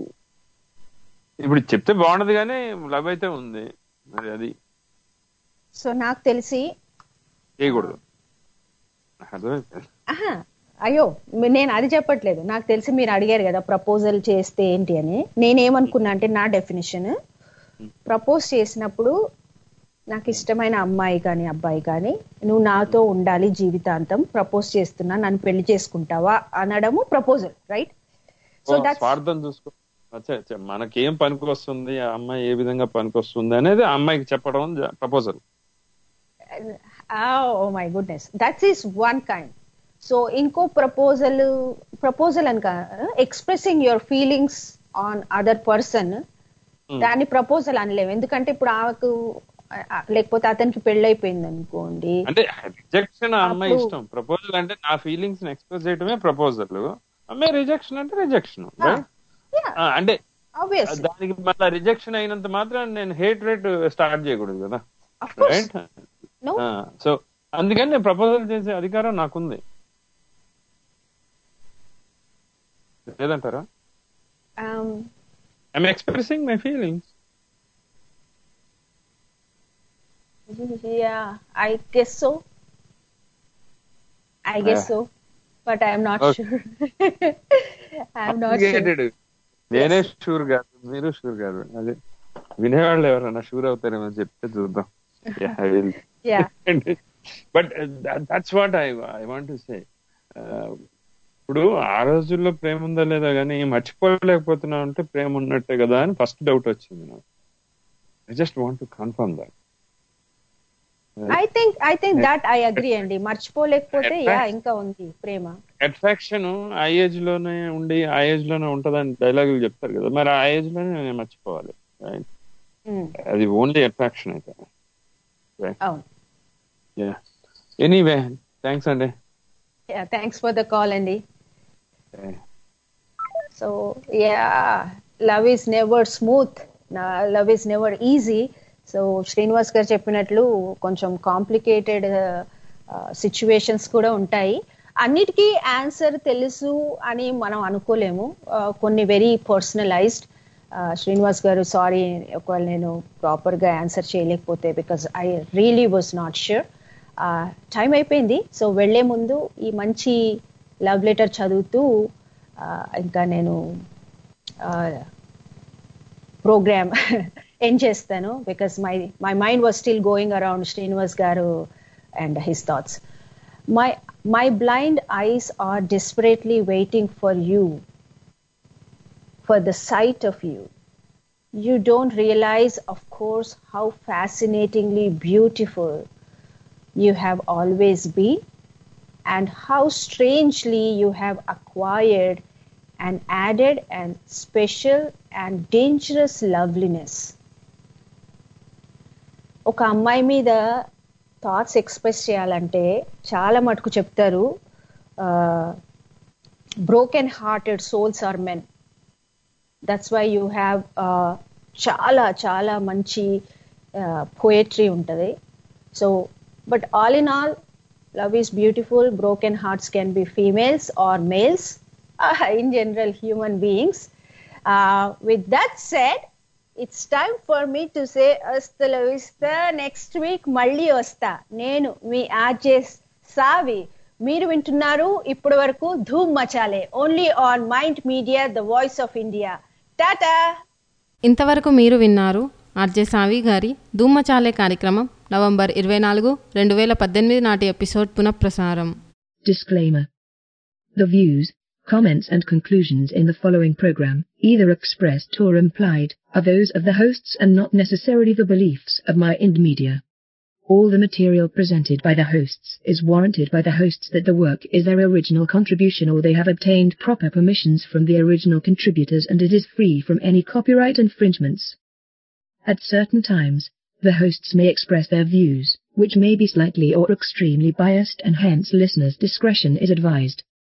Speaker 14: ఇప్పుడు చెప్తే బాగుండదు కానీ లవ్ అయితే ఉంది మరి అది
Speaker 4: సో నాకు తెలిసి
Speaker 14: చేయకూడదు నాకు అర్థమైపోయింది
Speaker 4: ఆహా, అయ్యో మీ- నేను అది చెప్పట్లేదు నాకు తెలిసి మీరు అడిగారు కదా ప్రపోజల్ చేస్తే ఏంటి అని నేనేమనుకున్నా అంటే నా డెఫినేషన్ ప్రపోజ్ చేసినప్పుడు నాకు ఇష్టమైన అమ్మాయి కానీ అబ్బాయి కానీ నువ్వు నాతో ఉండాలి జీవితాంతం ప్రపోజ్ చేస్తున్నా నన్ను పెళ్లి చేసుకుంటావా అనడము proposal right so
Speaker 14: oh,
Speaker 4: that's
Speaker 14: స్వార్థం చూసుకో అచ్చా అచ్చా మనకేం పనికి వస్తుంది ఆ అమ్మాయి ఏ విధంగా పనికి వస్తుంది అనేది ఆ అమ్మాయికి చెప్పడం proposal
Speaker 4: oh my goodness that's is one kind so ఇంకో ప్రపోజల్ ప్రపోజల్ అని expressing your feelings on other person దాన్ని ప్రపోజల్ అనలేము ఎందుకంటే ఇప్పుడు ఆమెకు ఆ, లేకపోతే అతనికి పెళ్ళైపోయింది అనుకోండి
Speaker 14: అంటే రిజెక్షన్ ఆ అమ్మాయి
Speaker 4: అప్పుడు-
Speaker 14: ఇష్టం ప్రపోజల్ అంటే నా ఫీలింగ్స్ ఎక్స్ప్రెస్ చేయడమే ప్రపోజల్ అమ్మాయి రిజెక్షన్ అంటే రిజెక్షన్ అంటే
Speaker 4: ఆబ్వియస్
Speaker 14: దానికి మళ్ళీ రిజెక్షన్ అయినంత మాత్రం నేను హేట్ రేట్ స్టార్ట్ చేయకూడదు కదా రైట్ సో అందుకని నేను ప్రపోజల్ చేసే అధికారం నాకుంది లేదంటారా I'm expressing my feelings
Speaker 4: yeah I guess so I guess
Speaker 14: Yeah.
Speaker 4: So but I'm not
Speaker 14: Okay.
Speaker 4: Sure I'm not sure
Speaker 14: Complicated. నేనే షూర్ కాదు మీరు షూర్ కాదు అదే వినేవాళ్ళు ఎవరన్నా షూర్ అవుతారేమో చెప్తే చూద్దాం
Speaker 4: Yeah.
Speaker 14: But that's what I I want to say ఇప్పుడు ఆ రోజుల్లో ప్రేమ ఉందా లేదా కానీ మర్చిపోలేకపోతున్నా అంటే ప్రేమ ఉన్నట్టే కదా అని ఫస్ట్ డౌట్ వచ్చింది నాకు I just want to confirm that
Speaker 4: I think I think that I agree అండి మర్చిపోలేకపోతే యా
Speaker 14: Attract-
Speaker 4: ఇంకా ఉంది ప్రేమ
Speaker 14: అట్రాక్షన్ ఆ ఏజ్ లోనే ఉండి ఆ ఏజ్ లోనే ఉంటదని డైలాగులు చెప్తారు కదా మరి ఆ ఏజ్ లోనే నేను మర్చిపోవాలి right?
Speaker 4: Mm.
Speaker 14: అది ఓన్లీ అట్రాక్షన్ అయితే
Speaker 4: అవును
Speaker 14: ఎనీవే థ్యాంక్స్ అండి
Speaker 4: Yeah, thanks for the call, Andy. So, yeah, love is never smooth. Na- love is never easy. So Srinivas garu చెప్పినట్లు కొంచెం కాంప్లికేటెడ్ సిచ్యువేషన్స్ కూడా ఉంటాయి అన్నిటికీ ఆన్సర్ తెలుసు అని మనం అనుకోలేము ఆ, కొన్ని వెరీ పర్సనలైజ్డ్ శ్రీనివాస్ గారు సారీ ఒకవేళ నేను ప్రాపర్గా ఆన్సర్ చేయలేకపోతే because I really was not sure time అయిపోయింది సో వెళ్లే ముందు ఈ మంచి లవ్ లెటర్ చదువుతూ ఆ, ఇంకా నేను ప్రోగ్రామ్ ఎండ్ చేస్తాను because my my mind was still going around Srinivas garu and his thoughts my my blind eyes are desperately waiting for you for the sight of you. You don't realize, of course, how fascinatingly beautiful you have always been and how strangely you have acquired and added an special and dangerous loveliness. ఒక అమ్మాయి మీద థాట్స్ ఎక్స్ప్రెస్ చేయాలంటే చాలా మటుకు చెప్తారు broken hearted souls are men that's why you have చాలా చాలా మంచి పోయట్రీ ఉంటుంది so but all in all love is beautiful broken hearts can be females or males in general human beings with that said it's time for me to say వస్తా వస్తా నెక్స్ట్ వీక్ మళ్ళీ వస్తా నేను మీ ఆర్జే సావి మీరు వింటున్నారు ఇప్పటి వరకు Dhoom Machale only on mind media the voice of India టాటా
Speaker 3: ఇంతవరకు మీరు విన్నారు ఆర్జే సావి గారి ధూమచాలే కార్యక్రమం నవంబర్ ఇరవై నాలుగు రెండు వేల పద్దెనిమిది నాటి ఎపిసోడ్ పునఃప్రసారం
Speaker 15: Disclaimer. The views, comments and conclusions in the following program, either expressed or implied, are those of the hosts and not necessarily the beliefs of my Ind Media. All the material presented by the hosts is warranted by the hosts that the work is their original contribution or they have obtained proper permissions from the original contributors and it is free from any copyright infringements. At certain times, the hosts may express their views, which may be slightly or extremely biased and hence listeners' discretion is advised.